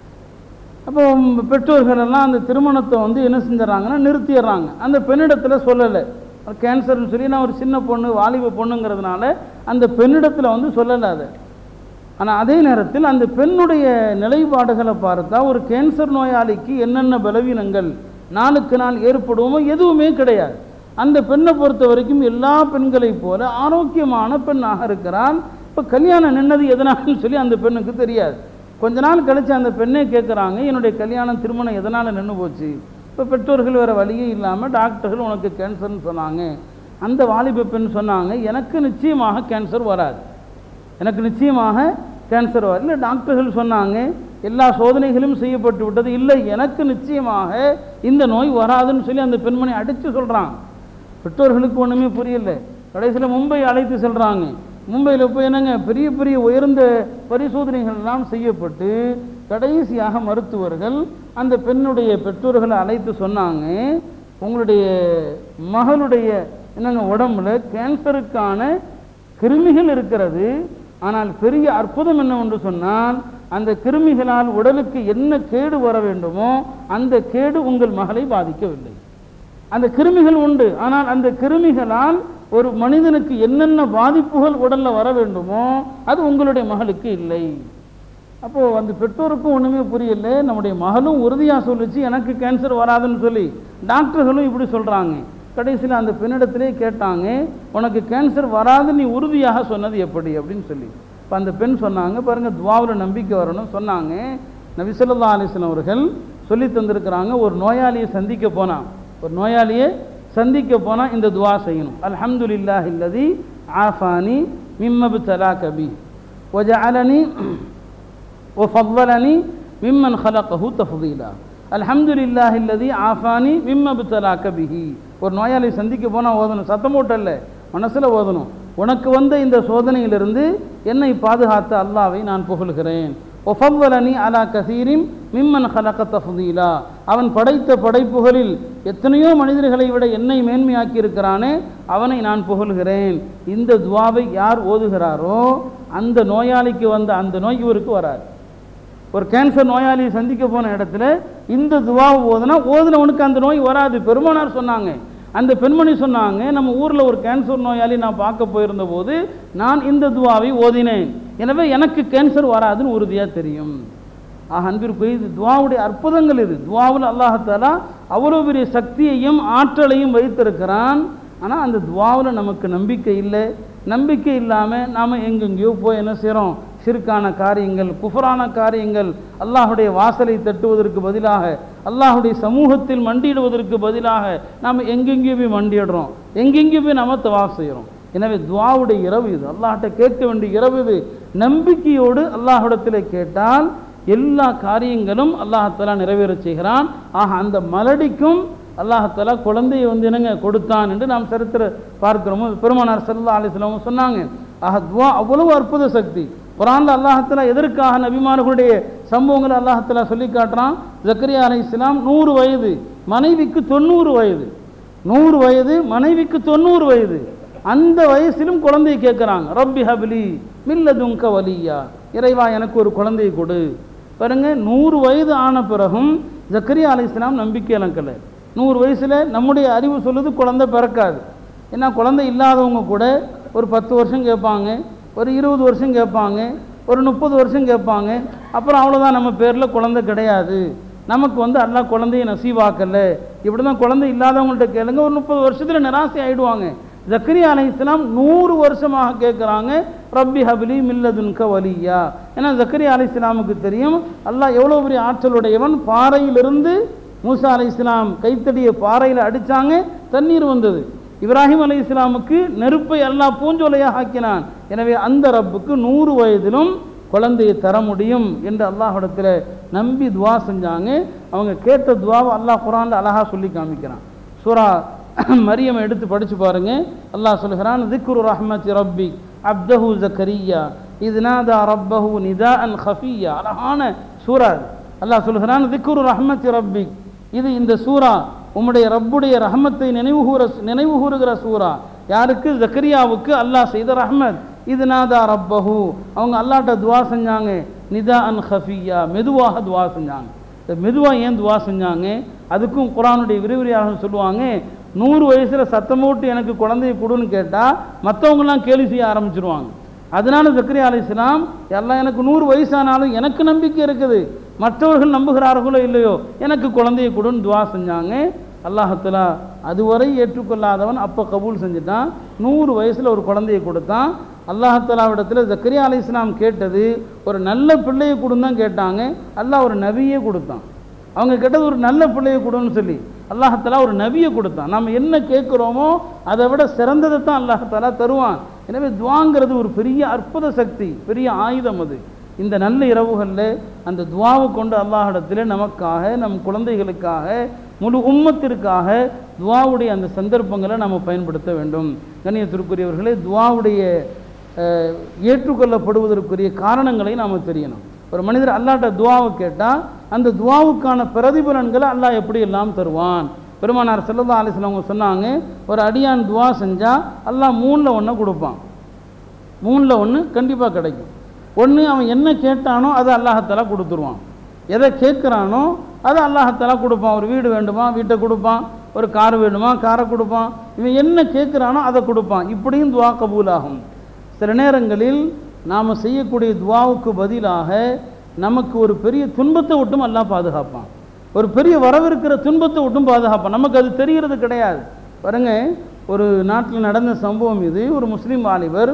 அப்போ பெற்றோர்கள் எல்லாம் அந்த திருமணத்தை வந்து என்ன செஞ்சிடறாங்கன்னா நிறுத்திடுறாங்க அந்த பெண்ணிடத்தில் சொல்லலை கேன்சர்னு சொல்லி நான் ஒரு சின்ன பொண்ணு வாலிப பொண்ணுங்கிறதுனால அந்த பெண்ணிடத்தில் வந்து சொல்லலை அதை ஆனால் அதே நேரத்தில் அந்த பெண்ணுடைய நிலைப்பாடுகளை பார்த்தா ஒரு கேன்சர் நோயாளிக்கு என்னென்ன பலவீனங்கள் நாளுக்கு நாள் ஏற்படுவோமோ எதுவுமே கிடையாது அந்த பெண்ணை பொறுத்த வரைக்கும் எல்லா பெண்களைப் போல ஆரோக்கியமான பெண்ணாக இருக்கிறாள் இப்போ கல்யாணம் நின்னது எதனாலன்னு சொல்லி அந்த பெண்ணுக்கு தெரியாது கொஞ்ச நாள் கழிச்சு அந்த பெண்ணே கேட்குறாங்க என்னுடைய கல்யாணம் திருமணம் எதனால் நின்று போச்சு இப்போ பெற்றோர்கள் வேறு வழியே இல்லாமல் டாக்டர்கள் உனக்கு கேன்சர்னு சொன்னாங்க அந்த வாலிப பெண் சொன்னாங்க எனக்கு நிச்சயமாக கேன்சர் வராது எனக்கு நிச்சயமாக கேன்சர் வரும் இல்லை டாக்டர்கள் சொன்னாங்க எல்லா சோதனைகளும் செய்யப்பட்டு விட்டது இல்லை எனக்கு நிச்சயமாக இந்த நோய் வராதுன்னு சொல்லி அந்த பெண்மணி அடித்து சொல்கிறாங்க பெற்றோர்களுக்கு ஒன்றுமே புரியல கடைசியில் மும்பை அழைத்து செல்கிறாங்க மும்பையில் போய் என்னங்க பெரிய பெரிய உயர்ந்த பரிசோதனைகள் எல்லாம் செய்யப்பட்டு கடைசியாக மருத்துவர்கள் அந்த பெண்ணுடைய பெற்றோர்களை அழைத்து சொன்னாங்க உங்களுடைய மகளுடைய என்னங்க உடம்புல கேன்சருக்கான கிருமிகள் இருக்கிறது ஆனால் பெரிய அற்புதம் என்னவென்று சொன்னால் அந்த கிருமிகளால் உடலுக்கு என்ன கேடு வர வேண்டுமோ அந்த கேடு உங்கள் மகளை பாதிக்கவில்லை அந்த கிருமிகள் உண்டு ஆனால் அந்த கிருமிகளால் ஒரு மனிதனுக்கு என்னென்ன பாதிப்புகள் உடல்ல வர வேண்டுமோ அது உங்களுடைய மகளுக்கு இல்லை அப்போ அந்த பெற்றோருக்கும் ஒண்ணுமே புரியல நம்முடைய மகளும் உறுதியா சொல்லுச்சு எனக்கு கேன்சர் வராதுன்னு சொல்லி டாக்டர்களும் இப்படி சொல்றாங்க கடைசியில் அந்த பெண்ணிடத்திலே கேட்டாங்க உனக்கு கேன்சர் வராது நீ உறுதியாக சொன்னது எப்படி அப்படின்னு சொல்லி இப்போ அந்த பெண் சொன்னாங்க பாருங்க துவாவில் நம்பிக்கை வரணும் சொன்னாங்க நபிசல்லா அலிஸ்லாம் அவர்கள் சொல்லி தந்திருக்கிறாங்க ஒரு நோயாளியை சந்திக்க போனான் ஒரு நோயாளியை சந்திக்க போனால் இந்த துவா செய்யணும் அல்ஹம்துலில்லாஹ் இல்லதி ஆஃபானி மிம்மபு தலா கபி وجعلني وفضلني ممن خلقه تفضيلا الحمد لله الذي عافاني مما ابتلاك به ஒரு நோயாளி சந்திக்க போனால் ஓதணும் சத்தம் போட்டல்ல மனசில் ஓதணும் உனக்கு வந்த இந்த சோதனையிலிருந்து என்னை பாதுகாத்த அல்லாவை நான் புகழ்கிறேன் ஒஃபவ்வலனி அலா கசீரிம் மிம்மன் ஹலக தஃதீலா அவன் படைத்த படைப்புகளில் எத்தனையோ மனிதர்களை விட என்னை மேன்மையாக்கி இருக்கிறானே அவனை நான் புகழ்கிறேன் இந்த துவாவை யார் ஓதுகிறாரோ அந்த நோயாளிக்கு வந்த அந்த நோய் இவருக்கு வராது ஒரு கேன்சர் நோயாளியை சந்திக்க போன இடத்துல இந்த துவாவை ஓதுனா ஓதுனவனுக்கு அந்த நோய் வராது பெருமானார் சொன்னாங்க அந்த பெண்மணி சொன்னாங்க நம்ம ஊரில் ஒரு கேன்சர் நோயாளி நான் பார்க்க போயிருந்த போது நான் இந்த துவாவை ஓதினேன் எனவே எனக்கு கேன்சர் வராதுன்னு உறுதியாக தெரியும் ஆக அன்பிற்கு இது துவாவுடைய அற்புதங்கள் இது துவாவில் அல்லாஹாலா அவ்வளோ பெரிய சக்தியையும் ஆற்றலையும் வைத்திருக்கிறான் ஆனால் அந்த துவாவில் நமக்கு நம்பிக்கை இல்லை நம்பிக்கை இல்லாமல் நாம் எங்கெங்கேயோ போய் என்ன செய்கிறோம் ஷிர்கான காரியங்கள் குஃபரான காரியங்கள் அல்லாஹுடைய வாசலை தட்டுவதற்கு பதிலாக அல்லாஹுடைய சமூகத்தில் மண்டியிடுவதற்கு பதிலாக நாம் எங்கெங்கேயோ போய் மண்டியிடுறோம் எங்கெங்கேயோ போய் நம்ம தவாஃப் செய்கிறோம் எனவே துவாவுடைய இரவு இது அல்லாஹ்ட்ட கேட்க வேண்டிய இரவு இது நம்பிக்கையோடு அல்லாஹ்விடத்தில் கேட்டால் எல்லா காரியங்களும் அல்லாஹாலா நிறைவேறச் செய்கிறான் ஆக அந்த மலடிக்கும் அல்லாஹாலா குழந்தையை வந்து என்னங்க கொடுத்தான் என்று நாம் சரித்திர பார்க்கிறோம் பெருமானார் சல்லா அலிஸ்லாமும் சொன்னாங்க ஆக துவா அவ்வளவு அற்புத சக்தி குரான்ல அல்லாஹாலா எதற்காக நபிமார்களுடைய சம்பவங்களை அல்லாஹாலா சொல்லி காட்டுறான் ஜக்கரியா அலை இஸ்லாம் நூறு வயது மனைவிக்கு தொண்ணூறு வயது நூறு வயது மனைவிக்கு தொண்ணூறு வயது அந்த வயசிலும் குழந்தையை கேட்குறாங்க ரப்பி ஹபிலி மில்லதுங்க வலியா இறைவா எனக்கு ஒரு குழந்தையை கொடு பாருங்க நூறு வயது ஆன பிறகும் ஜக்கரியா அலை இஸ்லாம் நம்பிக்கை இழக்கலை நூறு வயசில் நம்முடைய அறிவு சொல்லுது குழந்தை பிறக்காது ஏன்னா குழந்தை இல்லாதவங்க கூட ஒரு பத்து வருஷம் கேட்பாங்க ஒரு இருபது வருஷம் கேட்பாங்க ஒரு முப்பது வருஷம் கேட்பாங்க அப்புறம் அவ்வளோதான் நம்ம பேரில் குழந்தை கிடையாது நமக்கு வந்து அல்லாஹ் குழந்தைய நசீவாக்கல இப்படி தான் குழந்தை இல்லாதவங்கள்ட்ட கேளுங்க ஒரு முப்பது வருஷத்தில் நிராசை ஆயிடுவாங்க ஜக்கரியா அலை இஸ்லாம் நூறு வருஷமாக கேட்குறாங்க ரப்பி ஹபிலி மில்லதுன்க வலியா ஏன்னா ஜக்கரியா அலை இஸ்லாமுக்கு தெரியும் அல்லாஹ் எவ்வளோ பெரிய ஆற்றலுடையவன் பாறையிலிருந்து மூசா அலை இஸ்லாம் கைத்தடிய பாறையில் அடித்தாங்க தண்ணீர் வந்தது இப்ராஹிம் அலை இஸ்லாமுக்கு நெருப்பை அல்லாஹ் பூஞ்சோலையாக ஆக்கினான் எனவே அந்த ரப்புக்கு நூறு வயதிலும் குழந்தையை தர முடியும் என்று அல்லாஹிடத்தில் நம்பி துவா செஞ்சாங்க அவங்க கேட்ட துவாவை அல்லாஹ் குரான்ல அழகா சொல்லி காமிக்கிறான் சூரா மரியம் எடுத்து படிச்சு பாருங்க அல்லாஹ் சொல்கிறான் திக்ரு ரஹ்மத் ரப்பி அப்தஹு ஜக்கரியா இது நாதா ரப்பஹு நிதா அன் ஹஃபியா அழகான சூரா இது. அல்லாஹ் சொல்கிறான் திக்ரு ரஹ்மத் ரப்பி இது இந்த சூரா உம்முடைய ரப்புடைய ரஹமத்தை நினைவுகூர நினைவுகூறுகிற சூரா யாருக்கு ஜக்கரியாவுக்கு அல்லாஹ் செய்த ரஹ்மத் இது நாதா ரப்பஹு அவங்க அல்லாட்ட துவா செஞ்சாங்க நிதா அன் ஹஃபியா மெதுவாக துவா செஞ்சாங்க இந்த மெதுவாக ஏன் துவா செஞ்சாங்க அதுக்கும் குரானுடைய விரிவுரையாக சொல்லுவாங்க நூறு வயசில் சத்தம் போட்டு எனக்கு குழந்தைய கொடுன்னு கேட்டால் மற்றவங்களாம் கேலி செய்ய ஆரம்பிச்சிருவாங்க அதனால ஜக்கரியா அலி இஸ்லாம் எல்லாம் எனக்கு நூறு வயசானாலும் எனக்கு நம்பிக்கை இருக்குது மற்றவர்கள் நம்புகிறார்களோ இல்லையோ எனக்கு குழந்தைய கொடுன்னு துவா செஞ்சாங்க அல்லாஹத்துல அதுவரை ஏற்றுக்கொள்ளாதவன் அப்போ கபூல் செஞ்சுட்டான் நூறு வயசில் ஒரு குழந்தையை கொடுத்தான் அல்லாஹத்தாலாவிடத்தில் ஜக்கரியா அலி இஸ்லாம் கேட்டது ஒரு நல்ல பிள்ளையை கொடுன்னு தான் கேட்டாங்க அல்லாஹ் ஒரு நபியே கொடுத்தான் அவங்க கேட்டது ஒரு நல்ல பிள்ளையை கொடுன்னு சொல்லி அல்லாஹாலா ஒரு நபியை கொடுத்தான் நம்ம என்ன கேட்குறோமோ அதை விட சிறந்ததை தான் அல்லாஹாலா தருவான் எனவே துவாங்கிறது ஒரு பெரிய அற்புத சக்தி பெரிய ஆயுதம் அது இந்த நல்ல இரவுகளில் அந்த துவாவை கொண்டு அல்லாஹிடத்தில் நமக்காக நம் குழந்தைகளுக்காக முழு உம்மத்திற்காக துவாவுடைய அந்த சந்தர்ப்பங்களை நம்ம பயன்படுத்த வேண்டும் கண்ணியத்திற்குரியவர்களே துவாவுடைய அஹ், ஏற்றுக்கொள்ளப்படுவதற்குரிய காரணங்களை நாம் தெரியணும் ஒரு மனிதர் அல்லாட்ட துவாவை கேட்டால் அந்த துவாவுக்கான பிரதிபலன்களை அல்லாஹ் எப்படி எல்லாம் தருவான் பெருமானார் செல்லல்லா அலிஸ்லாம் அவங்க சொன்னாங்க ஒரு அடியான் துவா செஞ்சால் அல்லாஹ் மூணில் ஒன்று கொடுப்பான் மூணில் ஒன்று கண்டிப்பாக கிடைக்கும் ஒன்று அவன் என்ன கேட்டானோ அதை அல்லாஹத்தாலா கொடுத்துருவான் எதை கேட்குறானோ அதை அல்லாஹத்தாலா கொடுப்பான் ஒரு வீடு வேண்டுமா வீட்டை கொடுப்பான் ஒரு கார் வேண்டுமா காரை கொடுப்பான் இவன் என்ன கேட்குறானோ அதை கொடுப்பான் இப்படியும் துவா கபூலாகும் சில நேரங்களில் நாம் செய்யக்கூடிய துவாவுக்கு பதிலாக நமக்கு ஒரு பெரிய துன்பத்தை விட்டும் அல்லாஹ் பாதுகாப்பான் ஒரு பெரிய வரவிருக்கிற துன்பத்தை விட்டும் பாதுகாப்பான் நமக்கு அது தெரிகிறது கிடையாது பாருங்க ஒரு நாட்டில் நடந்த சம்பவம் இது ஒரு முஸ்லீம் வாலிபர்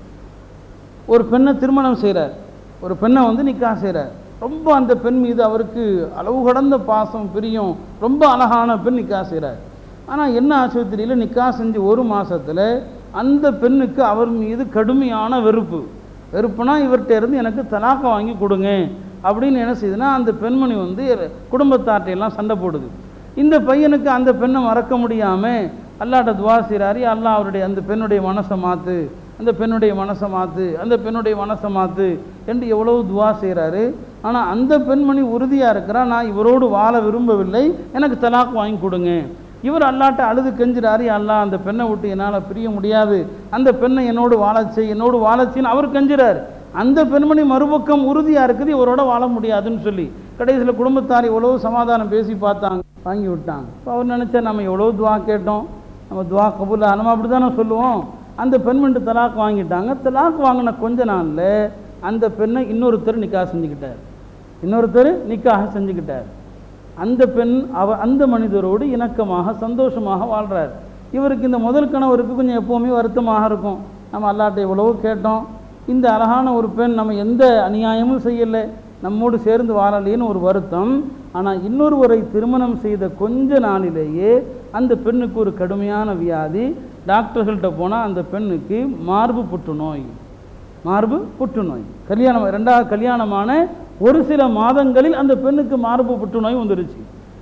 ஒரு பெண்ணை திருமணம் செய்கிறார் ஒரு பெண்ணை வந்து நிக்கா செய்கிறார் ரொம்ப அந்த பெண் மீது அவருக்கு அளவு கடந்த பாசம் பிரியம் ரொம்ப அழகான பெண் நிக்கா செய்கிறார் ஆனால் என்ன ஆஸ்பத்திரியில் நிக்கா செஞ்சு ஒரு மாசத்துல அந்த பெண்ணுக்கு அவர் மீது கடுமையான வெறுப்பு வெறுப்புனா இவர்கிட்ட இருந்து எனக்கு தலாக்க வாங்கி கொடுங்க அப்படின்னு என்ன செய்யுதுன்னா அந்த பெண்மணி வந்து குடும்பத்தார்ட்ட எல்லாம் சண்டை போடுது இந்த பையனுக்கு அந்த பெண்ணை மறக்க முடியாமல் அல்லாட்ட துவா செய்கிறாரு அல்லாஹ் அவருடைய அந்த பெண்ணுடைய மனசை மாற்று அந்த பெண்ணுடைய மனசை மாற்று அந்த பெண்ணுடைய மனசை மாற்று என்று எவ்வளவு துவா செய்கிறாரு ஆனால் அந்த பெண்மணி உறுதியாக இருக்கிறா நான் இவரோடு வாழ விரும்பவில்லை எனக்கு தலாக் வாங்கி கொடுங்க இவர் அல்லாட்ட அழுது கெஞ்சுறாரு அல்லாஹ் அந்த பெண்ணை விட்டு என்னால் பிரிய முடியாது அந்த பெண்ணை என்னோடு வாழச்சை என்னோடு வாழச்சின்னு அவர் கெஞ்சுறாரு அந்த பெண்மணி மறுபக்கம் உறுதியாக இருக்குது இவரோட வாழ முடியாதுன்னு சொல்லி கடைசியில் குடும்பத்தார் எவ்வளோ சமாதானம் பேசி பார்த்தாங்க வாங்கி விட்டாங்க இப்போ அவர் நினச்சா நம்ம எவ்வளோ துவா கேட்டோம் நம்ம துவா கபூல் நம்ம அப்படி தானே சொல்லுவோம் அந்த பெண்மணி தலாக் வாங்கிட்டாங்க தலாக் வாங்கின கொஞ்ச நாளில் அந்த பெண்ணை இன்னொருத்தர் நிக்காக செஞ்சுக்கிட்டார் இன்னொருத்தர் நிக்காக செஞ்சுக்கிட்டார் அந்த பெண் அவ அந்த மனிதரோடு இணக்கமாக சந்தோஷமாக வாழ்கிறார் இவருக்கு இந்த முதல் கணவருக்கு கொஞ்சம் எப்போவுமே வருத்தமாக இருக்கும் நம்ம அல்லாட்ட எவ்வளவோ கேட்டோம் இந்த அழகான ஒரு பெண் நம்ம எந்த அநியாயமும் செய்யலை நம்மோடு சேர்ந்து வாழலைன்னு ஒரு வருத்தம் ஆனால் இன்னொருவரை திருமணம் செய்த கொஞ்ச நாளிலேயே அந்த பெண்ணுக்கு ஒரு கடுமையான வியாதி டாக்டர்கள்ட்ட போனால் அந்த பெண்ணுக்கு மார்பு புற்றுநோய் மார்பு புற்றுநோய் கல்யாணம் ரெண்டாவது கல்யாணமான ஒரு சில மாதங்களில் அந்த பெண்ணுக்கு மார்பு புற்றுநோய் வந்துருச்சு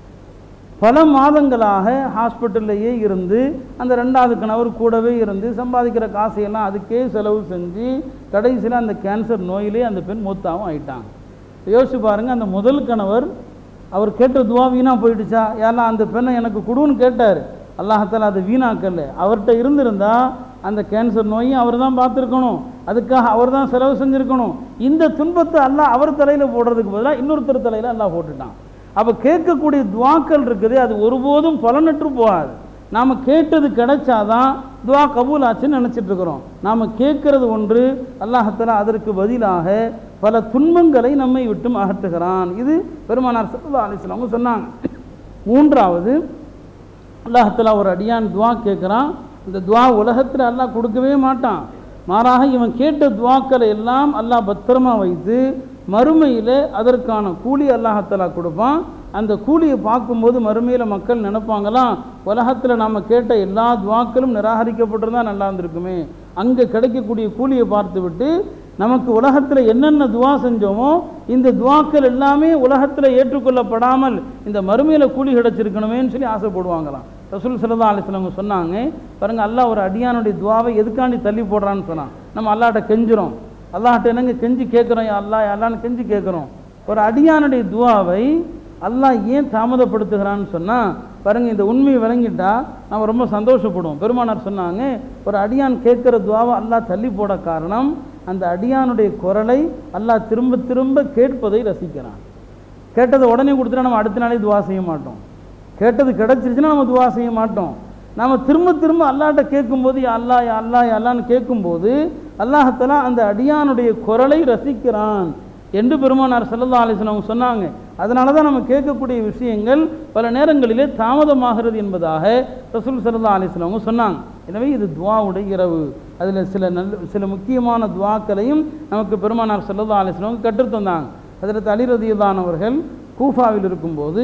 பல மாதங்களாக ஹாஸ்பிட்டல்லையே இருந்து அந்த ரெண்டாவது கணவர் கூடவே இருந்து சம்பாதிக்கிற காசையெல்லாம் அதுக்கே செலவு செஞ்சு கடைசியில் அந்த கேன்சர் நோயிலே அந்த பெண் மூத்தாவும் ஆயிட்டாங்க யோசிச்சு பாருங்க அந்த முதல் கணவர் அவர் கேட்ட துவா வீணாக போயிடுச்சா யாரெல்லாம் அந்த பெண்ணை எனக்கு கொடுன்னு கேட்டார் அல்லாஹத்தால அது வீணாக்கல்ல அவர்கிட்ட இருந்திருந்தா அந்த கேன்சர் நோயும் அவர் தான் பார்த்துருக்கணும் அதுக்காக அவர் தான் செலவு செஞ்சுருக்கணும் இந்த துன்பத்தை அல்லாஹ் அவர் தலையில் போடுறதுக்கு பதிலாக இன்னொருத்தர் தலையில் அல்லாஹ் போட்டுட்டான் அப்போ கேட்கக்கூடிய துவாக்கள் இருக்குது அது ஒருபோதும் பலனற்று போகாது நாம் கேட்டது கிடைச்சாதான் துவா கபூல் ஆச்சுன்னு நினச்சிட்டு இருக்கிறோம் நாம் கேட்கறது ஒன்று அல்லாஹத்தாலா அதற்கு பதிலாக பல துன்பங்களை நம்மை விட்டும் அகற்றுகிறான் இது பெருமானார் சல்லா அலிஸ்லாமும் சொன்னாங்க மூன்றாவது அல்லாஹத்தாலா ஒரு அடியான் துவா கேட்குறான் இந்த துவா உலகத்தில் அல்லாஹ் கொடுக்கவே மாட்டான் மாறாக இவன் கேட்ட துவாக்களை எல்லாம் அல்லாஹ் பத்திரமா வைத்து மறுமையில் அதற்கான கூலி அல்லாஹத்தலா கொடுப்பான் அந்த கூலியை பார்க்கும்போது மறுமையில் மக்கள் நினைப்பாங்களாம் உலகத்தில் நாம் கேட்ட எல்லா துவாக்களும் நிராகரிக்கப்பட்டிருந்தா நல்லா இருந்திருக்குமே அங்கே கிடைக்கக்கூடிய கூலியை பார்த்து விட்டு நமக்கு உலகத்தில் என்னென்ன துவா செஞ்சோமோ இந்த துவாக்கள் எல்லாமே உலகத்தில் ஏற்றுக்கொள்ளப்படாமல் இந்த மறுமையில் கூலி கிடைச்சிருக்கணுமேன்னு சொல்லி ஆசைப்படுவாங்களாம் ரசூல் சல்லா அலிஸ்லவங்க சொன்னாங்க பாருங்க அல்லாஹ் ஒரு அடியானுடைய துவாவை எதுக்காண்டி தள்ளி போடுறான்னு சொன்னான் நம்ம அல்லாட்ட கெஞ்சுறோம் அல்லாஹ்ட்ட என்னங்க கெஞ்சி கேட்குறோம் அல்லா அல்லான்னு கெஞ்சி கேட்குறோம் ஒரு அடியானுடைய துவாவை அல்லாஹ் ஏன் தாமதப்படுத்துகிறான்னு சொன்னால் பாருங்க இந்த உண்மையை விளங்கிட்டா நம்ம ரொம்ப சந்தோஷப்படுவோம் பெருமானார் சொன்னாங்க ஒரு அடியான் கேட்குற துவாவை அல்லாஹ் தள்ளி போட காரணம் அந்த அடியானுடைய குரலை அல்லாஹ் திரும்ப திரும்ப கேட்பதை ரசிக்கிறான் கேட்டதை உடனே கொடுத்துட்டா நம்ம அடுத்த நாளே துவா செய்ய மாட்டோம் கேட்டது கிடச்சிருச்சுன்னா நம்ம துவா செய்ய மாட்டோம் நாம் திரும்ப திரும்ப அல்லாட்ட கேட்கும்போது யா அல்லா யா அல்லா யா அல்லான்னு கேட்கும்போது அல்லாஹத்தலா அந்த அடியானுடைய குரலை ரசிக்கிறான் என்று பெருமானார் சல்லல்லா அலிஸ்லாம் அவங்க சொன்னாங்க அதனால தான் நம்ம கேட்கக்கூடிய விஷயங்கள் பல நேரங்களிலே தாமதமாகிறது என்பதாக ரசூல் சல்லா அலிஸ்லாம் அவங்க சொன்னாங்க எனவே இது துவாவுடைய இரவு அதில் சில நல்ல சில முக்கியமான துவாக்களையும் நமக்கு பெருமானார் சல்லல்லா அலிஸ்லாம் கற்றுத்தந்தாங்க அதில் அலிரதியுல்லானவர்கள் கூஃபாவில் இருக்கும்போது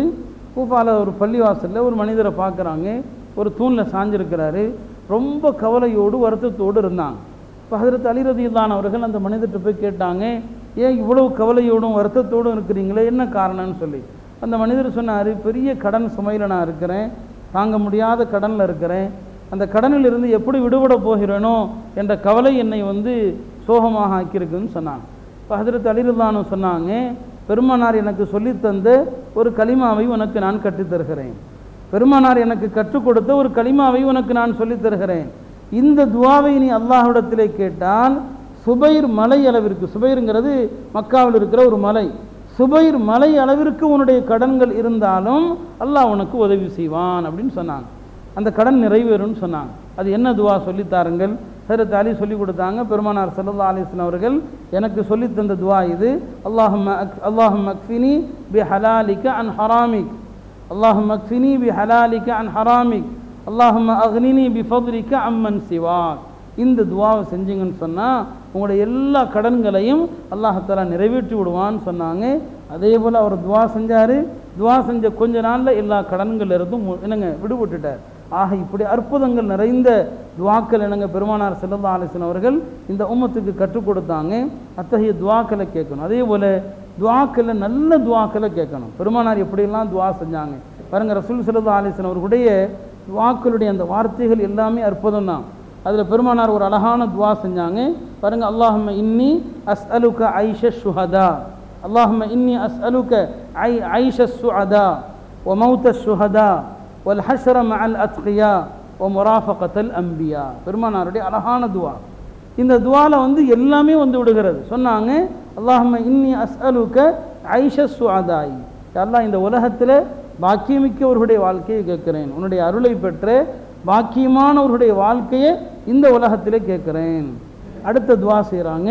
கூஃபால ஒரு பள்ளிவாசலில் ஒரு மனிதரை பார்க்குறாங்க ஒரு தூணில் சாஞ்சிருக்கிறாரு ரொம்ப கவலையோடு வருத்தத்தோடு இருந்தாங்க இப்போ ஹதரத் அலிரதியில்லான் அவர்கள் அந்த மனிதர்கிட்ட போய் கேட்டாங்க ஏன் இவ்வளவு கவலையோடும் வருத்தத்தோடும் இருக்கிறீங்களே என்ன காரணம்னு சொல்லி அந்த மனிதர் சொன்னார் பெரிய கடன் சுமையில் நான் இருக்கிறேன் தாங்க முடியாத கடனில் இருக்கிறேன் அந்த கடனில் இருந்து எப்படி விடுபட போகிறேனோ என்ற கவலை என்னை வந்து சோகமாக ஆக்கியிருக்குன்னு சொன்னாங்க இப்போ ஹதரத் அலிருல்லானு சொன்னாங்க பெருமானார் எனக்கு சொல்லித் தந்த ஒரு கலிமாவை உனக்கு நான் கற்றுத் தருகிறேன் பெருமானார் எனக்கு கற்றுக் கொடுத்த ஒரு கலிமாவை உனக்கு நான் சொல்லித் தருகிறேன் இந்த துவாவை நீ அல்லாஹ்விடத்திலே கேட்டால் சுபைர் மலை அளவிற்கு சுபைருங்கிறது மக்காவில் இருக்கிற ஒரு மலை சுபைர் மலை அளவிற்கு உன்னுடைய கடன்கள் இருந்தாலும் அல்லாஹ் உனக்கு உதவி செய்வான் அப்படின்னு சொன்னாங்க அந்த கடன் நிறைவேறும்னு சொன்னாங்க அது என்ன துவா சொல்லித் தாருங்கள் ஹரத் அலி சொல்லி கொடுத்தாங்க பெருமானார் சல்லா அலிஸ்லாம் அவர்கள் எனக்கு சொல்லித் தந்த துவா இது அல்லாஹும் அல்லாஹும் அக்ஃபினி பி ஹலாலிக்க அன் ஹராமிக் அல்லாஹும் அக்ஃபினி பி ஹலாலிக்க அன் ஹராமிக் அல்லாஹும் அக்னினி பி ஃபத்ரிக்க அம்மன் சிவாக் இந்த துவாவை செஞ்சீங்கன்னு சொன்னால் உங்களுடைய எல்லா கடன்களையும் அல்லாஹாலா நிறைவேற்றி விடுவான்னு சொன்னாங்க அதே போல் அவர் துவா செஞ்சார் துவா செஞ்ச கொஞ்ச நாளில் எல்லா கடன்கள் இருந்தும் மு- என்னங்க விடுபட்டுட்டார் ஆக இப்படி அற்புதங்கள் நிறைந்த துவாக்கள் என்னங்க பெருமானார் செல்லல்லா அலிஸ்லாம் அவர்கள் இந்த உம்மத்துக்கு கற்றுக் கொடுத்தாங்க அத்தகைய துவாக்களை கேட்கணும் அதே போல் துவாக்களை நல்ல துவாக்களை கேட்கணும் பெருமானார் எப்படியெல்லாம் துவா செஞ்சாங்க பாருங்க ரசூல் செல்லல்லா அலிஸ்லாம் அவர்களுடைய துவாக்களுடைய அந்த வார்த்தைகள் எல்லாமே அற்புதம் தான் அதில் பெருமானார் ஒரு அழகான துவா செஞ்சாங்க பாருங்க அல்லாஹும்ம இன்னி அஸ்அலுக ஐஷ ஷுஹதா அல்லாஹும்ம இன்னி அஸ்அலுக ஐ ஐஷ சுஅதா ஒ மௌத்த ஷுஹதா ஒல் ஹஷர மஅல் அத்கியா ஒ முராஃபகத்தல் அம்பியா பெருமானாருடைய அழகான துவா இந்த துவால வந்து எல்லாமே வந்து விடுகிறது சொன்னாங்க அல்லாஹும்ம இன்னி அஸ்அலுக ஐஷ சுஅதாய் அல்லாஹ் இந்த உலகத்தில் பாக்கியமிக்கவர்களுடைய வாழ்க்கையை கேட்கிறேன் உன்னுடைய அருளை பெற்று பாக்கியமானவர்களுடைய வாழ்க்கையை இந்த உலகத்திலே கேட்கிறேன் அடுத்த துவா செய்கிறாங்க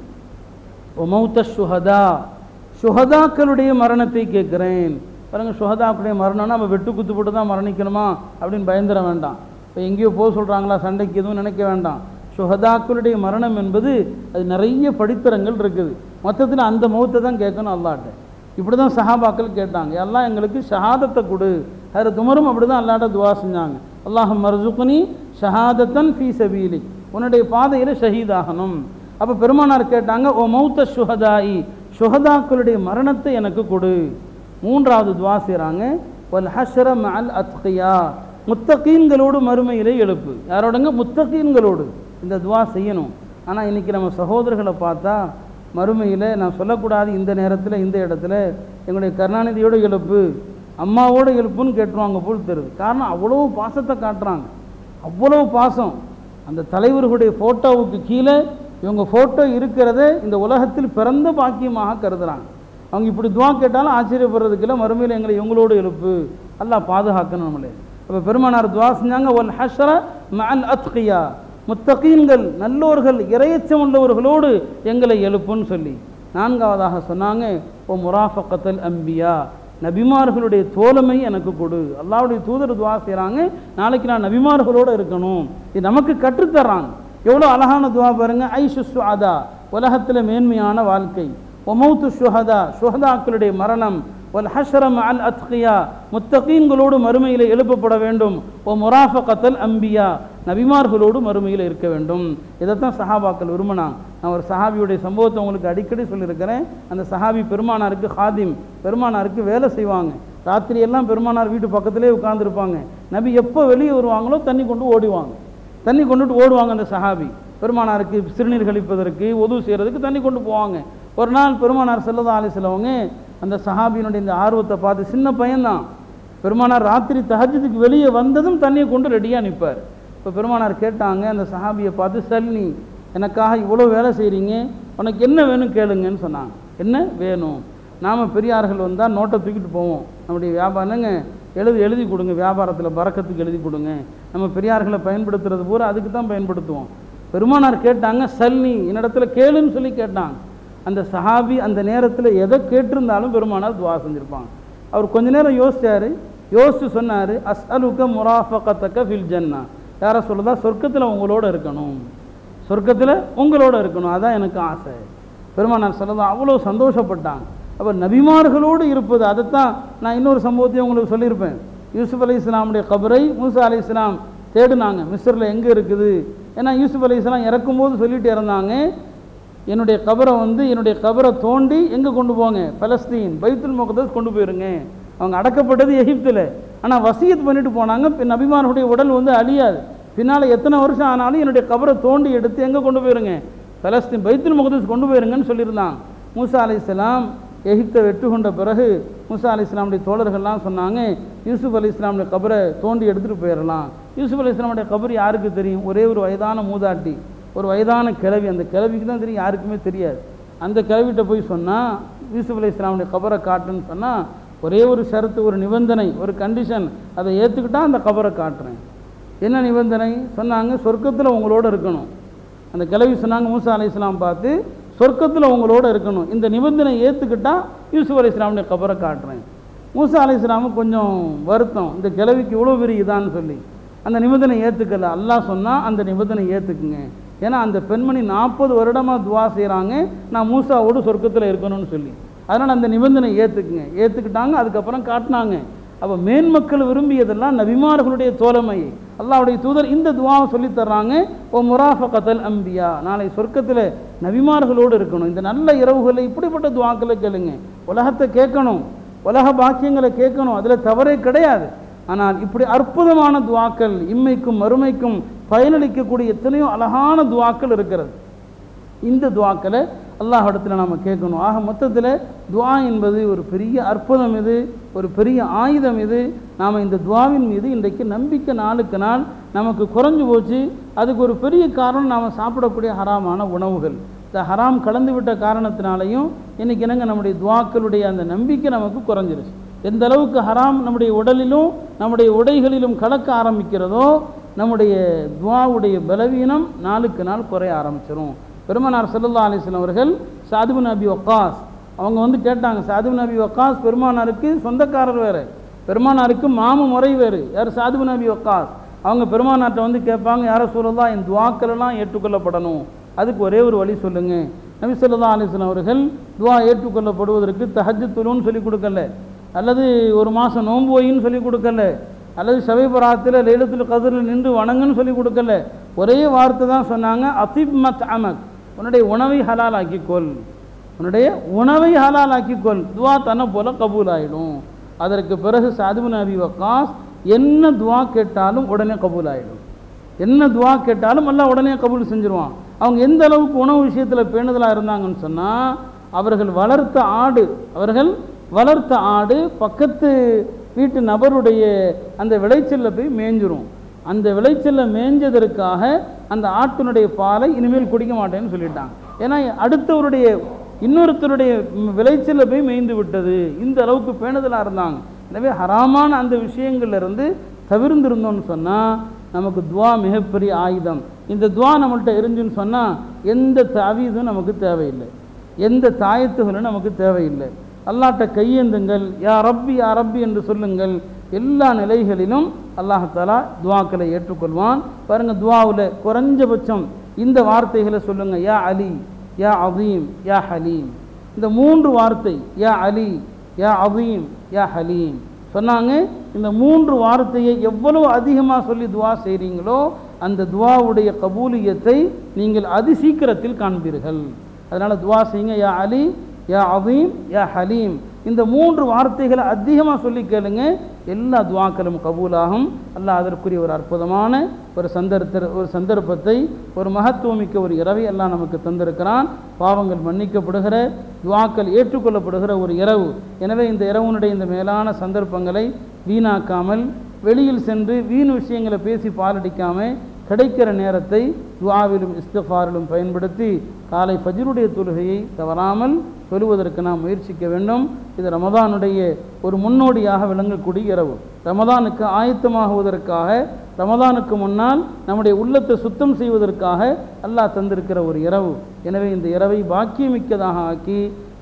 ஒமௌத்த சுஹதா சுஹதாக்களுடைய மரணத்தை கேட்கிறேன் பாருங்க சுஹதாக்களுடைய மரணம்னா நம்ம வெட்டு குத்து போட்டு தான் மரணிக்கணுமா அப்படின்னு பயந்துட வேண்டாம் இப்போ எங்கேயோ போக சொல்கிறாங்களா சண்டைக்கு எதுவும் நினைக்க வேண்டாம் சுஹதாக்களுடைய மரணம் என்பது அது நிறைய படித்தரங்கள் இருக்குது மொத்தத்தில் அந்த மௌத்தை தான் கேட்கணும் அல்லாட்ட இப்படி தான் சஹாபாக்கள் கேட்டாங்க எல்லாம் எங்களுக்கு ஷஹாதத்தை கொடு அதில் துமரும் அப்படி தான் அல்லாட்ட துவா செஞ்சாங்க அல்லாஹ் மர்சுக்னி ஷஹாதத்தன் ஃபீ சபீலி உன்னுடைய பாதையில் ஷஹீதாகணும் அப்போ பெருமானார் கேட்டாங்க ஓ மௌத்த சுஹதாயி சுஹதாக்களுடைய மரணத்தை எனக்கு கொடு மூன்றாவது துவா செய்கிறாங்க ஒல் ஹஷர மஅல் அத்கியா முத்தகீன்களோடு மறுமையிலே எழுப்பு யாரோடங்க முத்தகீன்களோடு இந்த துவா செய்யணும் ஆனால் இன்றைக்கி நம்ம சகோதரர்களை பார்த்தா மறுமையில் நான் சொல்லக்கூடாது இந்த நேரத்தில் இந்த இடத்துல எங்களுடைய கருணாநிதியோட எழுப்பு அம்மாவோட எழுப்புன்னு கேட்டுருவாங்க போல் தெரியுது காரணம் அவ்வளோ பாசத்தை காட்டுறாங்க அவ்வளோ பாசம் அந்த தலைவர்களுடைய ஃபோட்டோவுக்கு கீழே இவங்க ஃபோட்டோ இருக்கிறத இந்த உலகத்தில் பிறந்த பாக்கியமாக கருதுறாங்க அவங்க இப்படி துவா கேட்டாலும் ஆச்சரியப்படுறதுக்கு இல்லை மறுமையில் எங்களை இவங்களோடு எழுப்பு அல்லாஹ் பாதுகாக்கணும் நம்மளே அப்போ பெருமானார் துவா செஞ்சாங்க ஒல் ஹஷர மஅல் அத்கியா முத்தகீன்கள் நல்லோர்கள் இரையச்சம் உள்ளவர்களோடு எங்களை எழுப்புன்னு சொல்லி நான்காவதாக சொன்னாங்க ஓ முராஃபக்கத்தல் அம்பியா நபிமார்களுடைய தோழமை எனக்கு கொடு அல்லாவுடைய தூதர் துவா செய்கிறாங்க நாளைக்கு நான் நபிமார்களோடு இருக்கணும் இது நமக்கு கற்றுத்தர்றாங்க எவ்வளோ அழகான துவா பாருங்க ஐஷு சுஹதா உலகத்தில் மேன்மையான வாழ்க்கை ஒமௌத்து சுஹதா சுஹதாக்களுடைய மரணம் ஒல் ஹஷரம் அல் அத்கியா முத்தகீன்களோடு மறுமையில் எழுப்பப்பட வேண்டும் ஓ முராஃபகத்தல் அம்பியா நபிமார்களோடு மறுமையில் இருக்க வேண்டும் இதைத்தான் சஹாபாக்கள் விரும்பினாங்க நான் ஒரு சஹாபியுடைய சம்பவத்தை உங்களுக்கு அடிக்கடி சொல்லியிருக்கிறேன் அந்த சஹாபி பெருமானாருக்கு ஹாதிம் பெருமானாருக்கு வேலை செய்வாங்க ராத்திரி எல்லாம் பெருமானார் வீட்டு பக்கத்திலே உட்கார்ந்துருப்பாங்க நபி எப்போ வெளியே வருவாங்களோ தண்ணி கொண்டு ஓடுவாங்க தண்ணி கொண்டுட்டு ஓடுவாங்க அந்த சஹாபி பெருமானாருக்கு சிறுநீர் கழிப்பதற்கு உதவு செய்கிறதுக்கு தண்ணி கொண்டு போவாங்க ஒரு நாள் பெருமானார் செல்லதா ஆலி செல்லவங்க அந்த சஹாபியினுடைய இந்த ஆர்வத்தை பார்த்து சின்ன பையன்தான் பெருமானார் ராத்திரி தஹஜத்துக்கு வெளியே வந்ததும் தண்ணியை கொண்டு ரெடியாக நிற்பார் இப்போ பெருமானார் கேட்டாங்க அந்த சஹாபியை பார்த்து சல்னி எனக்காக இவ்வளோ வேலை செய்கிறீங்க உனக்கு என்ன வேணும் கேளுங்கன்னு சொன்னாங்க என்ன வேணும் நாம் பெரியார்கள் வந்தால் நோட்டை தூக்கிட்டு போவோம் நம்முடைய வியாபாரங்க எழுதி எழுதி கொடுங்க வியாபாரத்தில் பறக்கத்துக்கு எழுதி கொடுங்க நம்ம பெரியார்களை பயன்படுத்துறது பூரா அதுக்கு தான் பயன்படுத்துவோம் பெருமானார் கேட்டாங்க சல்னி என்னிடத்துல கேளுன்னு சொல்லி கேட்டாங்க அந்த சஹாபி அந்த நேரத்தில் எதை கேட்டிருந்தாலும் பெருமானார் துவா செஞ்சுருப்பாங்க அவர் கொஞ்ச நேரம் யோசிச்சாரு யோசிச்சு சொன்னார் அஸ்அலுக்க முராஃபகத்தக்க ஃபில் ஜன்னா யாரை சொல்லுதா சொர்க்கத்தில் உங்களோட இருக்கணும் சொர்க்கத்தில் உங்களோட இருக்கணும் அதான் எனக்கு ஆசை பெருமானார் சொல்லதான் அவ்வளோ சந்தோஷப்பட்டாங்க அப்போ நபிமார்களோடு இருப்பது அதைத்தான் நான் இன்னொரு சம்பவத்தையும் உங்களுக்கு சொல்லியிருப்பேன் யூசுப் அலி இஸ்லாமுடைய கபரை மூசா அலி இஸ்லாம் தேடினாங்க மிஸ்ரில் எங்கே இருக்குது ஏன்னா யூசுப் அலி இஸ்லாம் இறக்கும்போது சொல்லிட்டு இறந்தாங்க என்னுடைய கபரை வந்து என்னுடைய கபரை தோண்டி எங்கே கொண்டு போங்க பலஸ்தீன் பைத்துல் முகதஸ் கொண்டு போயிருங்க அவங்க அடக்கப்பட்டது எகிப்தில் ஆனால் வசியத் பண்ணிட்டு போனாங்க பின் நபிமார்களுடைய உடல் வந்து அழியாது பின்னால் எத்தனை வருஷம் ஆனாலும் என்னுடைய கபரை தோண்டி எடுத்து எங்கே கொண்டு போயிருங்க பலஸ்தீன் பைத்துல் முகதஸ் கொண்டு போயிருங்கன்னு சொல்லியிருந்தாங்க மூசா அலி இஸ்லாம் எகிப்தை வெற்றி கொண்ட பிறகு மூசா அலி இஸ்லாமுடைய தோழர்கள்லாம் சொன்னாங்க யூசுப் அலி இஸ்லாமுடைய கபரை தோண்டி எடுத்துகிட்டு போயிடலாம் யூசுப் அலி இஸ்லாமுடைய கபர் யாருக்கு தெரியும் ஒரே ஒரு வயதான மூதாட்டி ஒரு வயதான கிழவி அந்த கிழவிக்கு தான் தெரியும் யாருக்குமே தெரியாது அந்த கிழவிட்ட போய் சொன்னால் யூசுப் அலி இஸ்லாமுடைய கபரை காட்டுன்னு சொன்னால் ஒரே ஒரு ஷரத்து ஒரு நிபந்தனை ஒரு கண்டிஷன் அதை ஏற்றுக்கிட்டா அந்த கபரை காட்டுறேன் என்ன நிபந்தனை சொன்னாங்க சொர்க்கத்தில் உங்களோட இருக்கணும் அந்த கிழவி சொன்னாங்க மூசா அலி இஸ்லாம் பார்த்து சொர்க்கத்தில் உங்களோட இருக்கணும் இந்த நிபந்தனை ஏற்றுக்கிட்டா யூசுப் அலி இஸ்லாமுடைய கபரை காட்டுறேன் மூசா அலி இஸ்லாமுக்கு கொஞ்சம் வருத்தம் இந்த கிழவிக்கு இவ்வளோ பெரிய இதான்னு சொல்லி அந்த நிபந்தனை ஏற்றுக்கல அல்லாஹ் சொன்னால் அந்த நிபந்தனை ஏற்றுக்குங்க ஏன்னா அந்த பெண்மணி நாற்பது வருடமாக துவா செய்கிறாங்க நான் மூசாவோடு சொர்க்கத்தில் இருக்கணும்னு சொல்லி அதனால் அந்த நிபந்தனை ஏற்றுக்குங்க ஏற்றுக்கிட்டாங்க அதுக்கப்புறம் காட்டினாங்க அப்போ மேன்மக்கள் விரும்பியதெல்லாம் நபிமார்களுடைய தோழமை அல்லாவுடைய தூதர் இந்த துவாவை சொல்லித் தர்றாங்க ஓ முராஃபகத்தல் அம்பியா நாளை சொர்க்கத்தில் நபிமார்களோடு இருக்கணும் இந்த நல்ல இரவுகளில் இப்படிப்பட்ட துவாக்களை கேளுங்க உலகத்தை கேட்கணும் உலக பாக்கியங்களை கேட்கணும் அதில் தவறே கிடையாது ஆனால் இப்படி அற்புதமான துவாக்கள் இம்மைக்கும் மறுமைக்கும் பயனளிக்கக்கூடிய எத்தனையோ அழகான துவாக்கள் இருக்கிறது இந்த துவாக்களை அல்லாஹ் இடத்துல நாம் கேட்கணும் ஆக மொத்தத்தில் துவா என்பது ஒரு பெரிய அற்புதம் இது ஒரு பெரிய ஆயுதம் இது நாம் இந்த துவாவின் மீது இன்றைக்கு நம்பிக்கை நாளுக்கு நாள் நமக்கு குறைஞ்சு போச்சு அதுக்கு ஒரு பெரிய காரணம் நாம் சாப்பிடக்கூடிய ஹராமான உணவுகள் இந்த ஹராம் கலந்து விட்ட காரணத்தினாலையும் இன்றைக்கி என்னங்க நம்முடைய துவாக்களுடைய அந்த நம்பிக்கை நமக்கு குறைஞ்சிருச்சு எந்த அளவுக்கு ஹராம் நம்முடைய உடலிலும் நம்முடைய உடைகளிலும் கலக்க ஆரம்பிக்கிறதோ நம்முடைய துவாவுடைய பலவீனம் நாளுக்கு நாள் குறைய ஆரம்பிச்சிடும் பெருமானார் சல்லல்லா அலிஸ்லாம் அவர்கள் சாதுபு நபி வக்காஸ் அவங்க வந்து கேட்டாங்க சாதுபு நபி வக்காஸ் பெருமானாருக்கு சொந்தக்காரர் வேறு பெருமானாருக்கு மாமு முறை வேறு யார் சாதுபு நபி வக்காஸ் அவங்க பெருமானார்ட்ட வந்து கேட்பாங்க யாரை சொல்லலாம் என் துவாக்களெல்லாம் ஏற்றுக்கொள்ளப்படணும் அதுக்கு ஒரே ஒரு வழி சொல்லுங்கள் நபி சொல்லா அலிஸ்லாம் அவர்கள் துவா ஏற்றுக்கொள்ளப்படுவதற்கு தஹஜத்துலுன்னு சொல்லி கொடுக்கல அல்லது ஒரு மாதம் நோன்பு வைன்னு சொல்லி கொடுக்கல அல்லது சபைபராத்தில் லைலத்துல் கதிரில் நின்று வணங்குன்னு சொல்லி கொடுக்கல ஒரே வார்த்தை தான் சொன்னாங்க அசிப் மத் அமக் உன்னுடைய உணவை ஹலால் ஆக்கிக்கொள் உன்னுடைய உணவை ஹலால் ஆக்கிக்கொள் துவா தன்னை போல கபூல் ஆகிடும் அதற்கு பிறகு சாதுபு நபி வக்காஸ் என்ன துவா கேட்டாலும் உடனே கபூல் ஆகிடும் என்ன துவா கேட்டாலும் எல்லாம் உடனே கபூல் செஞ்சுருவான் அவங்க எந்த அளவுக்கு உணவு விஷயத்தில் பேணுதலாக இருந்தாங்கன்னு சொன்னால் அவர்கள் வளர்த்த ஆடு அவர்கள் வளர்த்த ஆடு பக்கத்து வீட்டு நபருடைய அந்த விளைச்சலில் போய் மேய்ஞ்சிரும் அந்த விளைச்சலில் மேய்ஞ்சதற்காக அந்த ஆட்டினுடைய பாலை இனிமேல் குடிக்க மாட்டேன்னு சொல்லிட்டாங்க ஏன்னா அடுத்தவருடைய இன்னொருத்தருடைய விளைச்சலில் போய் மேய்ந்து விட்டது இந்த அளவுக்கு பேணுதலாக இருந்தாங்க எனவே ஹராமான அந்த விஷயங்கள்ல இருந்து தவிர்ந்திருந்தோம்னு சொன்னால் நமக்கு துவா மிகப்பெரிய ஆயுதம் இந்த துவா நம்மள்கிட்ட இருந்துன்னு சொன்னால் எந்த தாவீதும் நமக்கு தேவையில்லை எந்த தாயத்துகளும் நமக்கு தேவையில்லை அல்லாட்ட கையேந்துங்கள் யா ரப்பி யா ரப்பி என்று சொல்லுங்கள் எல்லா நிலைகளிலும் அல்லாஹாலா துவாக்களை ஏற்றுக்கொள்வான் பாருங்கள் துவாவில் குறைஞ்சபட்சம் இந்த வார்த்தைகளை சொல்லுங்கள் யா அலி யா அதீம் யா ஹலீம் இந்த மூன்று வார்த்தை யா அலி யா அதீம் யா ஹலீம் சொன்னாங்க இந்த மூன்று வார்த்தையை எவ்வளவு அதிகமாக சொல்லி துவா செய்கிறீங்களோ அந்த துவாவுடைய கபூலியத்தை நீங்கள் அதி சீக்கிரத்தில் காண்பீர்கள் அதனால் துவா செய்யுங்க யா அலி யா அதீம் யா ஹலீம் இந்த மூன்று வார்த்தைகளை அதிகமாக சொல்லி கேளுங்க எல்லா துவாக்களும் கபூலாகும் அல்லாஹ் அதற்குரிய ஒரு அற்புதமான ஒரு சந்தர்த்த ஒரு சந்தர்ப்பத்தை ஒரு மகத்துவமிக்க ஒரு இரவை எல்லாம் நமக்கு தந்திருக்கிறான் பாவங்கள் மன்னிக்கப்படுகிற துவாக்கள் ஏற்றுக்கொள்ளப்படுகிற ஒரு இரவு எனவே இந்த இரவுனுடைய இந்த மேலான சந்தர்ப்பங்களை வீணாக்காமல் வெளியில் சென்று வீண் விஷயங்களை பேசி பாலடிக்காமல் கிடைக்கிற நேரத்தை துவாவிலும் இஸ்திஃபாரிலும் பயன்படுத்தி காலை ஃபஜ்ருடைய தொழுகையை தவறாமல் சொல்லுவதற்கு நாம் முயற்சிக்க வேண்டும் இது ரமதானுடைய ஒரு முன்னோடியாக விளங்கக்கூடிய இரவு ரமதானுக்கு ஆயத்தமாகுவதற்காக ரமதானுக்கு முன்னால் நம்முடைய உள்ளத்தை சுத்தம் செய்வதற்காக அல்லாஹ் தந்திருக்கிற ஒரு இரவு எனவே இந்த இரவை பாக்கியமிக்கதாக ஆக்கி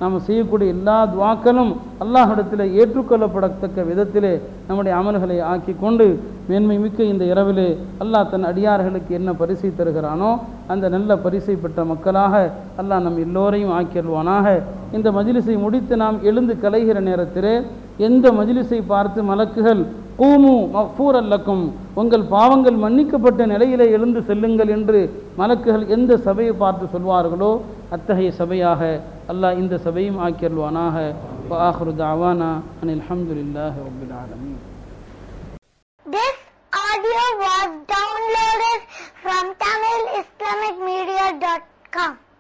நாம் செய்யக்கூடிய எல்லா துவாக்களும் அல்லாஹிடத்தில் ஏற்றுக்கொள்ளப்படத்தக்க விதத்திலே நம்முடைய அமல்களை ஆக்கி கொண்டு மேன்மை மிக்க இந்த இரவிலே அல்லாஹ் தன் அடியார்களுக்கு என்ன பரிசை தருகிறானோ அந்த நல்ல பரிசை பெற்ற மக்களாக அல்லாஹ் நம் எல்லோரையும் ஆக்கியல்வானாக இந்த மஜிலிஸை முடித்து நாம் எழுந்து கலைகிற நேரத்திலே எந்த மஜிலிஸை பார்த்து மலக்குகள் கூமு மஃபூர் அல்லக்கும் உங்கள் பாவங்கள் மன்னிக்கப்பட்ட நிலையிலே எழுந்து செல்லுங்கள் என்று மலக்குகள் எந்த சபையை பார்த்து சொல்வார்களோ அத்தகைய சபையாக அல்லாஹ் இந்த சபையும் ஆக்கியல்வானாக ஆஹ்ரு தாவானா அனில் அல்ஹம்துலில்லாஹி ரப்பில் ஆலமீன் This audio was downloaded from TamilIslamicMedia.com.